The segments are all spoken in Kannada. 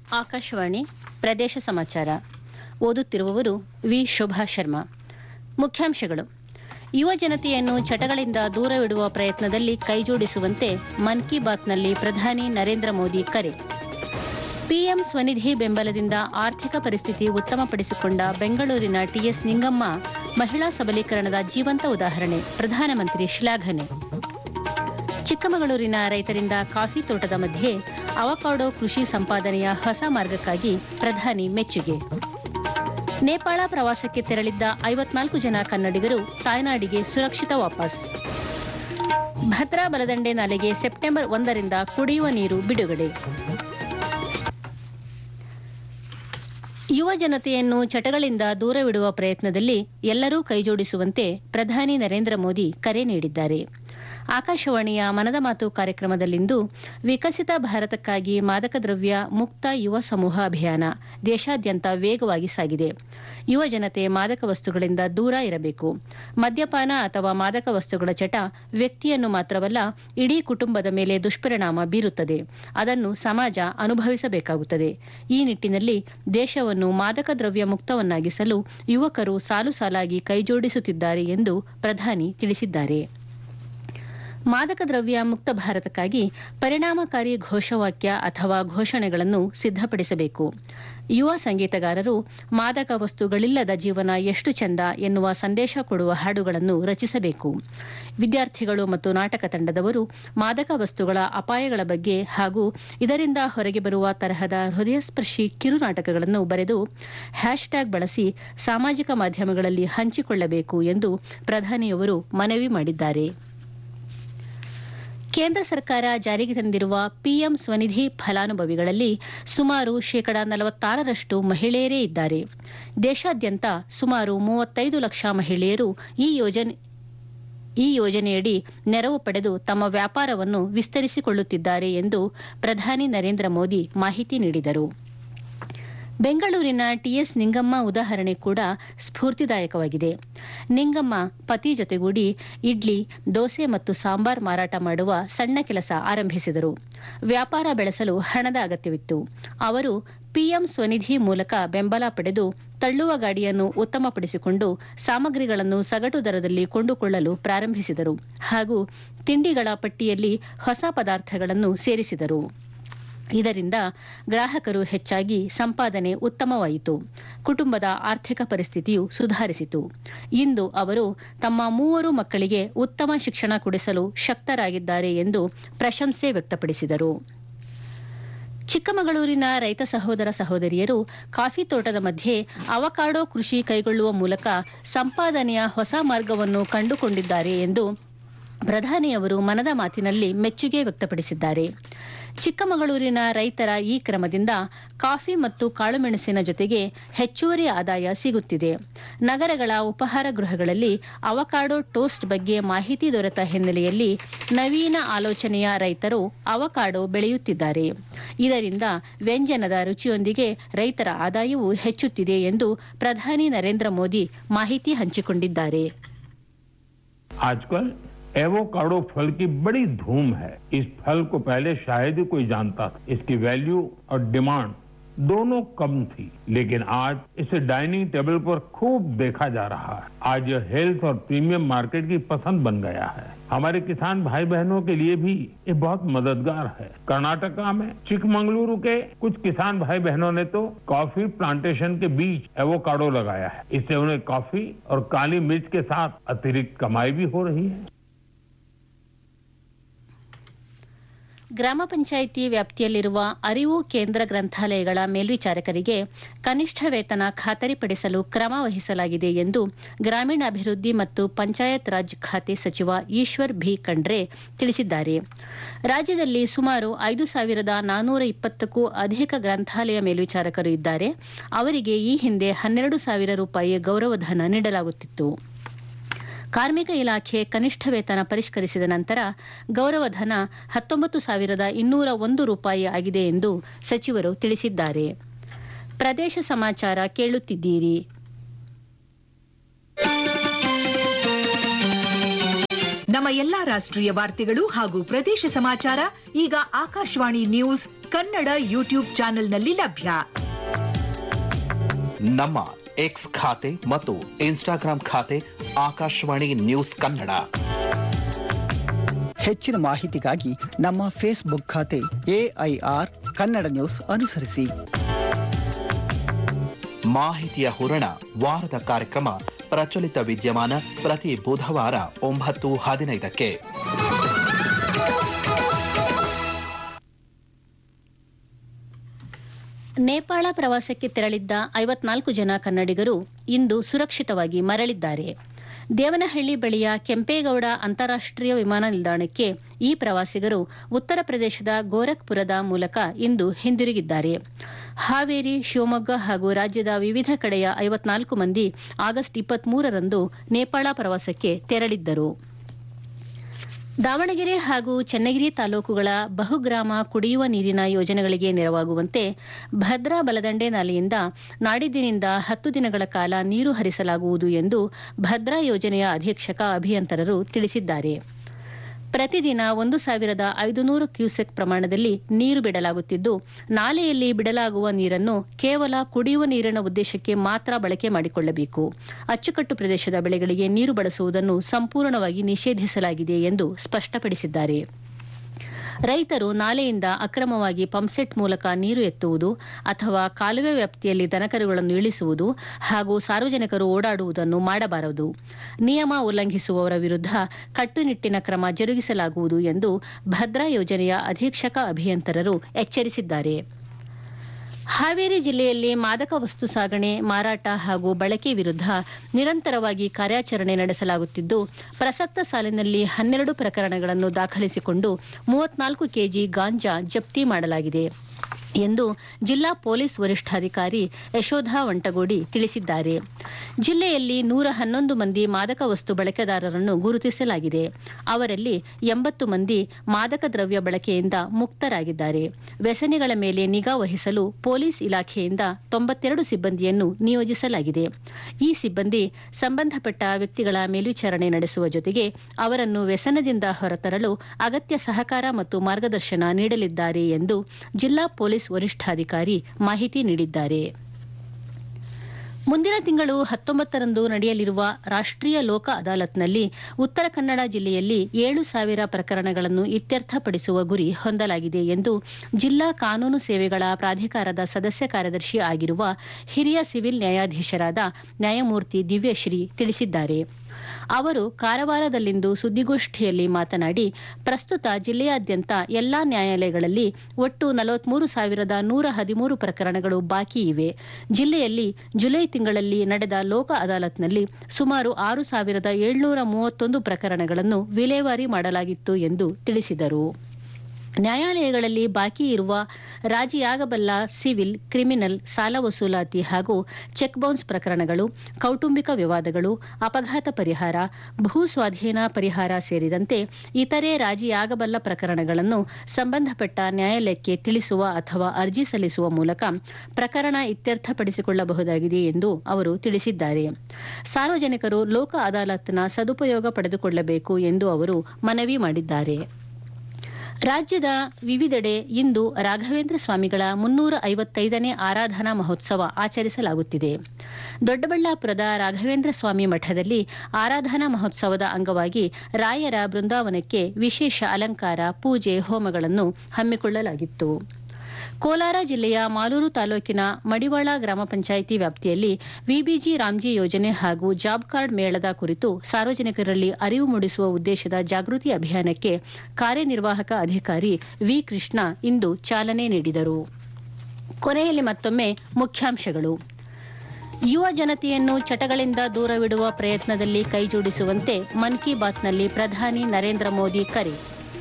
ಆಕಾಶವಾಣಿ ಪ್ರದೇಶ ಸಮಾಚಾರ ಓದುತ್ತಿರುವವರು ವಿ ಶೋಭಾ ಶರ್ಮಾ ಮುಖ್ಯಾಂಶಗಳು ಯುವ ಜನತೆಯನ್ನು ಚಟಗಳಿಂದ ದೂರವಿಡುವ ಪ್ರಯತ್ನದಲ್ಲಿ ಕೈಜೋಡಿಸುವಂತೆ ಮನ್ ಕಿ ಬಾತ್ನಲ್ಲಿ ಪ್ರಧಾನಿ ನರೇಂದ್ರ ಮೋದಿ ಕರೆ ಪಿಎಂ ಸ್ವನಿಧಿ ಬೆಂಬಲದಿಂದ ಆರ್ಥಿಕ ಪರಿಸ್ಥಿತಿ ಉತ್ತಮಪಡಿಸಿಕೊಂಡ ಬೆಂಗಳೂರಿನ ಟಿಎಸ್ ನಿಂಗಮ್ಮ ಮಹಿಳಾ ಸಬಲೀಕರಣದ ಜೀವಂತ ಉದಾಹರಣೆ ಪ್ರಧಾನಮಂತ್ರಿ ಶ್ಲಾಘನೆ ಚಿಕ್ಕಮಗಳೂರಿನ ರೈತರಿಂದ ಕಾಫಿ ತೋಟದ ಮಧ್ಯೆ ಅವಕಾಡೋ ಕೃಷಿ ಸಂಪಾದನೆಯ ಹೊಸ ಮಾರ್ಗಕ್ಕಾಗಿ ಪ್ರಧಾನಿ ಮೆಚ್ಚುಗೆ ನೇಪಾಳ ಪ್ರವಾಸಕ್ಕೆ ತೆರಳಿದ್ದ ಐವತ್ನಾಲ್ಕು ಜನ ಕನ್ನಡಿಗರು ತಾಯ್ನಾಡಿಗೆ ಸುರಕ್ಷಿತ ವಾಪಸ್ ಭದ್ರಾ ಬಲದಂಡೆ ನಾಲೆಗೆ ಸೆಪ್ಟೆಂಬರ್ ಒಂದರಿಂದ ಕುಡಿಯುವ ನೀರು ಬಿಡುಗಡೆ ಯುವ ಜನತೆಯನ್ನು ಚಟಗಳಿಂದ ದೂರವಿಡುವ ಪ್ರಯತ್ನದಲ್ಲಿ ಎಲ್ಲರೂ ಕೈಜೋಡಿಸುವಂತೆ ಪ್ರಧಾನಿ ನರೇಂದ್ರ ಮೋದಿ ಕರೆ ನೀಡಿದ್ದಾರೆ ಆಕಾಶವಾಣಿಯ ಮನದ ಮಾತು ಕಾರ್ಯಕ್ರಮದಲ್ಲಿಂದು ವಿಕಸಿತ ಭಾರತಕ್ಕಾಗಿ ಮಾದಕ ದ್ರವ್ಯ ಮುಕ್ತ ಯುವ ಸಮೂಹ ಅಭಿಯಾನ ದೇಶಾದ್ಯಂತ ವೇಗವಾಗಿ ಸಾಗಿದೆ ಯುವ ಜನತೆ ಮಾದಕ ವಸ್ತುಗಳಿಂದ ದೂರ ಇರಬೇಕು ಮದ್ಯಪಾನ ಅಥವಾ ಮಾದಕ ವಸ್ತುಗಳ ಚಟ ವ್ಯಕ್ತಿಯನ್ನು ಮಾತ್ರವಲ್ಲ ಇಡೀ ಕುಟುಂಬದ ಮೇಲೆ ದುಷ್ಪರಿಣಾಮ ಬೀರುತ್ತದೆ ಅದನ್ನು ಸಮಾಜ ಅನುಭವಿಸಬೇಕಾಗುತ್ತದೆ ಈ ನಿಟ್ಟಿನಲ್ಲಿ ದೇಶವನ್ನು ಮಾದಕ ದ್ರವ್ಯ ಮುಕ್ತವನ್ನಾಗಿಸಲು ಯುವಕರು ಸಾಲು ಸಾಲಾಗಿ ಕೈಜೋಡಿಸುತ್ತಿದ್ದಾರೆ ಎಂದು ಪ್ರಧಾನಿ ತಿಳಿಸಿದ್ದಾರೆ ಮಾದಕ ದ್ರವ್ಯ ಮುಕ್ತ ಭಾರತಕ್ಕಾಗಿ ಪರಿಣಾಮಕಾರಿ ಘೋಷವಾಕ್ಯ ಅಥವಾ ಘೋಷಣೆಗಳನ್ನು ಸಿದ್ಧಪಡಿಸಬೇಕು ಯುವ ಸಂಗೀತಗಾರರು ಮಾದಕ ವಸ್ತುಗಳಿಲ್ಲದ ಜೀವನ ಎಷ್ಟು ಚೆಂದ ಎನ್ನುವ ಸಂದೇಶ ಕೊಡುವ ಹಾಡುಗಳನ್ನು ರಚಿಸಬೇಕು ವಿದ್ಯಾರ್ಥಿಗಳು ಮತ್ತು ನಾಟಕ ತಂಡದವರು ಮಾದಕ ವಸ್ತುಗಳ ಅಪಾಯಗಳ ಬಗ್ಗೆ ಹಾಗೂ ಇದರಿಂದ ಹೊರಗೆ ಬರುವ ತರಹದ ಹೃದಯಸ್ಪರ್ಶಿ ಕಿರುನಾಟಕಗಳನ್ನು ಬರೆದು ಹ್ಯಾಶ್ಟ್ಯಾಗ್ ಬಳಸಿ ಸಾಮಾಜಿಕ ಮಾಧ್ಯಮಗಳಲ್ಲಿ ಹಂಚಿಕೊಳ್ಳಬೇಕು ಎಂದು ಪ್ರಧಾನಿಯವರು ಮನವಿ ಮಾಡಿದ್ದಾರೆ ಕೇಂದ್ರ ಸರ್ಕಾರ ಜಾರಿಗೆ ತಂದಿರುವ ಪಿಎಂ ಸ್ವನಿಧಿ ಫಲಾನುಭವಿಗಳಲ್ಲಿ ಸುಮಾರು ಶೇಕಡಾ ನಲವತ್ತಾರರಷ್ಟು ಮಹಿಳೆಯರೇ ಇದ್ದಾರೆ ದೇಶಾದ್ಯಂತ ಸುಮಾರು ಮೂವತ್ತೈದು ಲಕ್ಷ ಮಹಿಳೆಯರು ಈ ಯೋಜನೆ ಈ ಯೋಜನೆಯಡಿ ನೆರವು ಪಡೆದು ತಮ್ಮ ವ್ಯಾಪಾರವನ್ನು ವಿಸ್ತರಿಸಿಕೊಳ್ಳುತ್ತಿದ್ದಾರೆ ಎಂದು ಪ್ರಧಾನಿ ನರೇಂದ್ರ ಮೋದಿ ಮಾಹಿತಿ ನೀಡಿದರು ಬೆಂಗಳೂರಿನ ಟಿಎಸ್ ನಿಂಗಮ್ಮ ಉದಾಹರಣೆ ಕೂಡ ಸ್ಫೂರ್ತಿದಾಯಕವಾಗಿದೆ ನಿಂಗಮ್ಮ ಪತಿ ಜೊತೆಗೂಡಿ ಇಡ್ಲಿ ದೋಸೆ ಮತ್ತು ಸಾಂಬಾರ್ ಮಾರಾಟ ಮಾಡುವ ಸಣ್ಣ ಕೆಲಸ ಆರಂಭಿಸಿದರು ವ್ಯಾಪಾರ ಬೆಳೆಸಲು ಹಣದ ಅಗತ್ಯವಿತ್ತು ಅವರು ಪಿಎಂ ಸ್ವನಿಧಿ ಮೂಲಕ ಬೆಂಬಲ ಪಡೆದು ತಳ್ಳುವ ಗಾಡಿಯನ್ನು ಉತ್ತಮಪಡಿಸಿಕೊಂಡು ಸಾಮಗ್ರಿಗಳನ್ನು ಸಗಟು ದರದಲ್ಲಿ ಕೊಂಡುಕೊಳ್ಳಲು ಪ್ರಾರಂಭಿಸಿದರು ಹಾಗೂ ತಿಂಡಿಗಳ ಪಟ್ಟಿಯಲ್ಲಿ ಹೊಸ ಪದಾರ್ಥಗಳನ್ನು ಸೇರಿಸಿದರು ಇದರಿಂದ ಗ್ರಾಹಕರು ಹೆಚ್ಚಾಗಿ ಸಂಪಾದನೆ ಉತ್ತಮವಾಯಿತು ಕುಟುಂಬದ ಆರ್ಥಿಕ ಪರಿಸ್ಥಿತಿಯು ಸುಧಾರಿಸಿತು ಇಂದು ಅವರು ತಮ್ಮ ಮೂವರು ಮಕ್ಕಳಿಗೆ ಉತ್ತಮ ಶಿಕ್ಷಣ ಕೊಡಿಸಲು ಶಕ್ತರಾಗಿದ್ದಾರೆ ಎಂದು ಪ್ರಶಂಸೆ ವ್ಯಕ್ತಪಡಿಸಿದರು ಚಿಕ್ಕಮಗಳೂರಿನ ರೈತ ಸಹೋದರ ಸಹೋದರಿಯರು ಕಾಫಿ ತೋಟದ ಮಧ್ಯೆ ಅವಕಾಡೋ ಕೃಷಿ ಕೈಗೊಳ್ಳುವ ಮೂಲಕ ಸಂಪಾದನೆಯ ಹೊಸ ಮಾರ್ಗವನ್ನು ಕಂಡುಕೊಂಡಿದ್ದಾರೆ ಎಂದು ಪ್ರಧಾನಿಯವರು ಮನದ ಮಾತಿನಲ್ಲಿ ಮೆಚ್ಚುಗೆ ವ್ಯಕ್ತಪಡಿಸಿದ್ದಾರೆ ಚಿಕ್ಕಮಗಳೂರಿನ ರೈತರ ಈ ಕ್ರಮದಿಂದ ಕಾಫಿ ಮತ್ತು ಕಾಳುಮೆಣಸಿನ ಜೊತೆಗೆ ಹೆಚ್ಚುವರಿ ಆದಾಯ ಸಿಗುತ್ತಿದೆ ನಗರಗಳ ಉಪಹಾರ ಗೃಹಗಳಲ್ಲಿ ಅವಕಾಡೋ ಟೋಸ್ಟ್ ಬಗ್ಗೆ ಮಾಹಿತಿ ದೊರೆತ ಹಿನ್ನೆಲೆಯಲ್ಲಿ ನವೀನ ಆಲೋಚನೆಯ ರೈತರು ಅವಕಾಡೋ ಬೆಳೆಯುತ್ತಿದ್ದಾರೆ ಇದರಿಂದ ವ್ಯಂಜನದ ರುಚಿಯೊಂದಿಗೆ ರೈತರ ಆದಾಯವೂ ಹೆಚ್ಚುತ್ತಿದೆ ಎಂದು ಪ್ರಧಾನಿ ನರೇಂದ್ರ ಮೋದಿ ಮಾಹಿತಿ ಹಂಚಿಕೊಂಡಿದ್ದಾರೆ आजकल एवोकाडो फल की बड़ी धूम है इस फल को पहले शायद ही कोई जानता था इसकी वैल्यू और डिमांड दोनों कम थी लेकिन आज इसे डाइनिंग टेबल पर खूब देखा जा रहा है आज यह हेल्थ और प्रीमियम मार्केट की पसंद बन गया है हमारे किसान भाई बहनों के लिए भी ये बहुत मददगार है कर्नाटका में चिकमंगलुरु के कुछ किसान भाई बहनों ने तो कॉफी प्लांटेशन के बीच एवोकाडो लगाया है इससे उन्हें कॉफी और काली मिर्च के साथ अतिरिक्त कमाई भी हो रही है ಗ್ರಾಮ ಪಂಚಾಯಿತಿ ವ್ಯಾಪ್ತಿಯಲ್ಲಿರುವ ಅರಿವು ಕೇಂದ್ರ ಗ್ರಂಥಾಲಯಗಳ ಮೇಲ್ವಿಚಾರಕರಿಗೆ ಕನಿಷ್ಠ ವೇತನ ಖಾತರಿಪಡಿಸಲು ಕ್ರಮ ವಹಿಸಲಾಗಿದೆ ಎಂದು ಗ್ರಾಮೀಣಾಭಿವೃದ್ಧಿ ಮತ್ತು ಪಂಚಾಯತ್ ರಾಜ್ ಖಾತೆ ಸಚಿವ ಈಶ್ವರ್ ಭಿ ಖಂಡ್ರೆ ತಿಳಿಸಿದ್ದಾರೆ ರಾಜ್ಯದಲ್ಲಿ ಸುಮಾರು ಐದು ಸಾವಿರದ ನಾನೂರ ಇಪ್ಪತ್ತಕ್ಕೂ ಅಧಿಕ ಗ್ರಂಥಾಲಯ ಮೇಲ್ವಿಚಾರಕರು ಇದ್ದಾರೆ ಅವರಿಗೆ ಈ ಹಿಂದೆ ಹನ್ನೆರಡು ಸಾವಿರ ರೂಪಾಯಿ ಗೌರವಧನ ನೀಡಲಾಗುತ್ತಿತ್ತು ಕಾರ್ಮಿಕ ಇಲಾಖೆ ಕನಿಷ್ಠ ವೇತನ ಪರಿಷ್ಕರಿಸಿದ ನಂತರ ಗೌರವಧನ ಹತ್ತೊಂಬತ್ತು ಸಾವಿರದ ಇನ್ನೂರ ಒಂದು ರೂಪಾಯಿ ಆಗಿದೆ ಎಂದು ಸಚಿವರು ತಿಳಿಸಿದ್ದಾರೆ ಪ್ರದೇಶ ಸಮಾಚಾರ ಕೇಳುತ್ತಿದ್ದೀರಿ ನಮ್ಮ ಎಲ್ಲಾ ರಾಷ್ಟ್ರೀಯ ವಾರ್ತೆಗಳು ಹಾಗೂ ಪ್ರದೇಶ ಸಮಾಚಾರ ಈಗ ಆಕಾಶವಾಣಿ ನ್ಯೂಸ್ ಕನ್ನಡ ಯೂಟ್ಯೂಬ್ ಚಾನೆಲ್ನಲ್ಲಿ ಲಭ್ಯ ನಮ್ಮ ಎಕ್ಸ್ ಖಾತೆ ಮತ್ತು ಇನ್ಸ್ಟಾಗ್ರಾಂ ಖಾತೆ ಆಕಾಶವಾಣಿ ನ್ಯೂಸ್ ಕನ್ನಡ ಹೆಚ್ಚಿನ ಮಾಹಿತಿಗಾಗಿ ನಮ್ಮ ಫೇಸ್ಬುಕ್ ಖಾತೆ ಎಐಆರ್ ಕನ್ನಡ ನ್ಯೂಸ್ ಅನುಸರಿಸಿ ಮಾಹಿತಿಯ ಹೂರಣ ವಾರದ ಕಾರ್ಯಕ್ರಮ ಪ್ರಚಲಿತ ವಿದ್ಯಮಾನ ಪ್ರತಿ ಬುಧವಾರ ಒಂಬತ್ತು ಹದಿನೈದಕ್ಕೆ ನೇಪಾಳ ಪ್ರವಾಸಕ್ಕೆ ತೆರಳಿದ್ದ ಐವತ್ನಾಲ್ಕು ಜನ ಕನ್ನಡಿಗರು ಇಂದು ಸುರಕ್ಷಿತವಾಗಿ ಮರಳಿದ್ದಾರೆ ದೇವನಹಳ್ಳಿ ಬಳಿಯ ಕೆಂಪೇಗೌಡ ಅಂತಾರಾಷ್ಟೀಯ ವಿಮಾನ ನಿಲ್ದಾಣಕ್ಕೆ ಈ ಪ್ರವಾಸಿಗರು ಉತ್ತರ ಪ್ರದೇಶದ ಗೋರಖ್ಪುರದ ಮೂಲಕ ಇಂದು ಹಿಂದಿರುಗಿದ್ದಾರೆ ಹಾವೇರಿ ಶಿವಮೊಗ್ಗ ಹಾಗೂ ರಾಜ್ಯದ ವಿವಿಧ ಕಡೆಯ ಐವತ್ನಾಲ್ಕು ಮಂದಿ ಆಗಸ್ಟ್ ಇಪ್ಪತ್ಮೂರರಂದು ನೇಪಾಳ ಪ್ರವಾಸಕ್ಕೆ ತೆರಳಿದ್ದರು ದಾವಣಗೆರೆ ಹಾಗೂ ಚನ್ನಗಿರಿ ತಾಲೂಕುಗಳ ಬಹುಗ್ರಾಮ ಕುಡಿಯುವ ನೀರಿನ ಯೋಜನೆಗಳಿಗೆ ನೆರವಾಗುವಂತೆ ಭದ್ರಾ ಬಲದಂಡೆ ನಾಲೆಯಿಂದ ನಾಡಿದ್ದಿನಿಂದ ಹತ್ತು ದಿನಗಳ ಕಾಲ ನೀರು ಹರಿಸಲಾಗುವುದು ಎಂದು ಭದ್ರಾ ಯೋಜನೆಯ ಅಧೀಕ್ಷಕ ಅಭಿಯಂತರರು ತಿಳಿಸಿದ್ದಾರೆ ಪ್ರತಿದಿನ ಒಂದು ಸಾವಿರದ ಐದುನೂರು ಕ್ಯೂಸೆಕ್ ಪ್ರಮಾಣದಲ್ಲಿ ನೀರು ಬಿಡಲಾಗುತ್ತಿದ್ದು ನಾಲೆಯಲ್ಲಿ ಬಿಡಲಾಗುವ ನೀರನ್ನು ಕೇವಲ ಕುಡಿಯುವ ನೀರಿನ ಉದ್ದೇಶಕ್ಕೆ ಮಾತ್ರ ಬಳಕೆ ಮಾಡಿಕೊಳ್ಳಬೇಕು ಅಚ್ಚುಕಟ್ಟು ಪ್ರದೇಶದ ಬೆಳೆಗಳಿಗೆ ನೀರು ಬಳಸುವುದನ್ನು ಸಂಪೂರ್ಣವಾಗಿ ನಿಷೇಧಿಸಲಾಗಿದೆ ಎಂದು ಸ್ಪಷ್ಟಪಡಿಸಿದ್ದಾರೆ ರೈತರು ನಾಲೆಯಿಂದ ಅಕ್ರಮವಾಗಿ ಪಂಪ್ಸೆಟ್ ಮೂಲಕ ನೀರು ಎತ್ತುವುದು ಅಥವಾ ಕಾಲುವೆ ವ್ಯಾಪ್ತಿಯಲ್ಲಿ ದನಕರುಗಳನ್ನು ಇಳಿಸುವುದು ಹಾಗೂ ಸಾರ್ವಜನಿಕರು ಓಡಾಡುವುದನ್ನು ಮಾಡಬಾರದು ನಿಯಮ ಉಲ್ಲಂಘಿಸುವವರ ವಿರುದ್ಧ ಕಟ್ಟುನಿಟ್ಟಿನ ಕ್ರಮ ಜರುಗಿಸಲಾಗುವುದು ಎಂದು ಭದ್ರಾ ಯೋಜನೆಯ ಅಧೀಕ್ಷಕ ಅಭಿಯಂತರರು ಎಚ್ಚರಿಸಿದ್ದಾರೆ ಹಾವೇರಿ ಜಿಲ್ಲೆಯಲ್ಲಿ ಮಾದಕ ವಸ್ತು ಸಾಗಣೆ ಮಾರಾಟ ಹಾಗೂ ಬಳಕೆ ವಿರುದ್ಧ ನಿರಂತರವಾಗಿ ಕಾರ್ಯಾಚರಣೆ ನಡೆಸಲಾಗುತ್ತಿದ್ದು ಪ್ರಸಕ್ತ ಸಾಲಿನಲ್ಲಿ ಹನ್ನೆರಡು ಪ್ರಕರಣಗಳನ್ನು ದಾಖಲಿಸಿಕೊಂಡು ಮೂವತ್ನಾಲ್ಕು ಕೆಜಿ ಗಾಂಜಾ ಜಪ್ತಿ ಮಾಡಲಾಗಿದೆ ಎಂದು ಜಿಲ್ಲಾ ಪೊಲೀಸ್ ವರಿಷ್ಠಾಧಿಕಾರಿ ಯಶೋಧ ವಂಟಗೋಡಿ ತಿಳಿಸಿದ್ದಾರೆ ಜಿಲ್ಲೆಯಲ್ಲಿ ನೂರ ಹನ್ನೊಂದು ಮಂದಿ ಮಾದಕ ವಸ್ತು ಬಳಕೆದಾರರನ್ನು ಗುರುತಿಸಲಾಗಿದೆ ಅವರಲ್ಲಿ ಎಂಬತ್ತು ಮಂದಿ ಮಾದಕ ದ್ರವ್ಯ ಬಳಕೆಯಿಂದ ಮುಕ್ತರಾಗಿದ್ದಾರೆ ವ್ಯಸನಿಗಳ ಮೇಲೆ ನಿಗಾ ವಹಿಸಲು ಪೊಲೀಸ್ ಇಲಾಖೆಯಿಂದ ತೊಂಬತ್ತೆರಡು ಸಿಬ್ಬಂದಿಯನ್ನು ನಿಯೋಜಿಸಲಾಗಿದೆ ಈ ಸಿಬ್ಬಂದಿ ಸಂಬಂಧಪಟ್ಟ ವ್ಯಕ್ತಿಗಳ ಮೇಲ್ವಿಚಾರಣೆ ನಡೆಸುವ ಜೊತೆಗೆ ಅವರನ್ನು ವ್ಯಸನದಿಂದ ಹೊರತರಲು ಅಗತ್ಯ ಸಹಕಾರ ಮತ್ತು ಮಾರ್ಗದರ್ಶನ ನೀಡಲಿದ್ದಾರೆ ಎಂದು ಜಿಲ್ಲಾ ಪೊಲೀಸ್ ವರಿಷ್ಠಾಧಿಕಾರಿ ಮಾಹಿತಿ ನೀಡಿದ್ದಾರೆ ಮುಂದಿನ ತಿಂಗಳು ಹತ್ತೊಂಬತ್ತರಂದು ನಡೆಯಲಿರುವ ರಾಷ್ಟ್ರೀಯ ಲೋಕ ಅದಾಲತ್ನಲ್ಲಿ ಉತ್ತರ ಕನ್ನಡ ಜಿಲ್ಲೆಯಲ್ಲಿ ಏಳು ಸಾವಿರ ಪ್ರಕರಣಗಳನ್ನು ಇತ್ಯರ್ಥಪಡಿಸುವ ಗುರಿ ಹೊಂದಲಾಗಿದೆ ಎಂದು ಜಿಲ್ಲಾ ಕಾನೂನು ಸೇವೆಗಳ ಪ್ರಾಧಿಕಾರದ ಸದಸ್ಯ ಕಾರ್ಯದರ್ಶಿ ಆಗಿರುವ ಹಿರಿಯ ಸಿವಿಲ್ ನ್ಯಾಯಾಧೀಶರಾದ ನ್ಯಾಯಮೂರ್ತಿ ದಿವ್ಯಶ್ರೀ ತಿಳಿಸಿದ್ದಾರೆ ಅವರು ಕಾರವಾರದಲ್ಲಿಂದು ಸುದ್ದಿಗೋಷ್ಠಿಯಲ್ಲಿ ಮಾತನಾಡಿ ಪ್ರಸ್ತುತ ಜಿಲ್ಲೆಯಾದ್ಯಂತ ಎಲ್ಲಾ ನ್ಯಾಯಾಲಯಗಳಲ್ಲಿ ಒಟ್ಟು ನಲವತ್ಮೂರು ಸಾವಿರದ ನೂರ ಹದಿಮೂರು ಪ್ರಕರಣಗಳು ಬಾಕಿ ಇವೆ ಜಿಲ್ಲೆಯಲ್ಲಿ ಜುಲೈ ತಿಂಗಳಲ್ಲಿ ನಡೆದ ಲೋಕ ಅದಾಲತ್ನಲ್ಲಿ ಸುಮಾರು ಆರು ಸಾವಿರದ ಏಳ್ನೂರ ಮೂವತ್ತೊಂದು ಪ್ರಕರಣಗಳನ್ನು ವಿಲೇವಾರಿ ಮಾಡಲಾಗಿತ್ತು ಎಂದು ತಿಳಿಸಿದರು ನ್ಯಾಯಾಲಯಗಳಲ್ಲಿ ಬಾಕಿ ಇರುವ ರಾಜಿಯಾಗಬಲ್ಲ ಸಿವಿಲ್ ಕ್ರಿಮಿನಲ್ ಸಾಲ ವಸೂಲಾತಿ ಹಾಗೂ ಚೆಕ್ ಬೌನ್ಸ್ ಪ್ರಕರಣಗಳು ಕೌಟುಂಬಿಕ ವಿವಾದಗಳು ಅಪಘಾತ ಪರಿಹಾರ ಭೂ ಸ್ವಾಧೀನ ಪರಿಹಾರ ಸೇರಿದಂತೆ ಇತರೆ ರಾಜಿಯಾಗಬಲ್ಲ ಪ್ರಕರಣಗಳನ್ನು ಸಂಬಂಧಪಟ್ಟ ನ್ಯಾಯಾಲಯಕ್ಕೆ ತಿಳಿಸುವ ಅಥವಾ ಅರ್ಜಿ ಸಲ್ಲಿಸುವ ಮೂಲಕ ಪ್ರಕರಣ ಇತ್ಯರ್ಥಪಡಿಸಿಕೊಳ್ಳಬಹುದಾಗಿದೆ ಎಂದು ಅವರು ತಿಳಿಸಿದ್ದಾರೆ ಸಾರ್ವಜನಿಕರು ಲೋಕ ಅದಾಲತ್ನ ಸದುಪಯೋಗ ಪಡೆದುಕೊಳ್ಳಬೇಕು ಎಂದು ಅವರು ಮನವಿ ಮಾಡಿದ್ದಾರೆ ರಾಜ್ಯದ ವಿವಿಧೆಡೆ ಇಂದು ರಾಘವೇಂದ್ರ ಸ್ವಾಮಿಗಳ ಮುನ್ನೂರ ಐವತ್ತೈದನೇ ಆರಾಧನಾ ಮಹೋತ್ಸವ ಆಚರಿಸಲಾಗುತ್ತಿದೆ ದೊಡ್ಡಬಳ್ಳಾಪುರದ ರಾಘವೇಂದ್ರ ಸ್ವಾಮಿ ಮಠದಲ್ಲಿ ಆರಾಧನಾ ಮಹೋತ್ಸವದ ಅಂಗವಾಗಿ ರಾಯರ ಬೃಂದಾವನಕ್ಕೆ ವಿಶೇಷ ಅಲಂಕಾರ ಪೂಜೆ ಹೋಮಗಳನ್ನು ಹಮ್ಮಿಕೊಳ್ಳಲಾಗಿತ್ತು ಕೋಲಾರ ಜಿಲ್ಲೆಯ ಮಾಲೂರು ತಾಲೂಕಿನ ಮಡಿವಾಳ ಗ್ರಾಮ ಪಂಚಾಯಿತಿ ವ್ಯಾಪ್ತಿಯಲ್ಲಿ ವಿಬಿಜಿ ರಾಮ್ಜಿ ಯೋಜನೆ ಹಾಗೂ ಜಾಬ್ ಕಾರ್ಡ್ ಮೇಳದ ಕುರಿತು ಸಾರ್ವಜನಿಕರಲ್ಲಿ ಅರಿವು ಮೂಡಿಸುವ ಉದ್ದೇಶದ ಜಾಗೃತಿ ಅಭಿಯಾನಕ್ಕೆ ಕಾರ್ಯನಿರ್ವಾಹಕ ಅಧಿಕಾರಿ ವಿ ಕೃಷ್ಣ ಇಂದು ಚಾಲನೆ ನೀಡಿದರು ಕೊನೆಯಲ್ಲಿ ಮತ್ತೊಮ್ಮೆ ಮುಖ್ಯಾಂಶಗಳು ಯುವ ಜನತೆಯನ್ನು ಚಟಗಳಿಂದ ದೂರವಿಡುವ ಪ್ರಯತ್ನದಲ್ಲಿ ಕೈಜೋಡಿಸುವಂತೆ ಮನ್ ಕಿ ಬಾತ್ನಲ್ಲಿ ಪ್ರಧಾನಿ ನರೇಂದ್ರ ಮೋದಿ ಕರೆ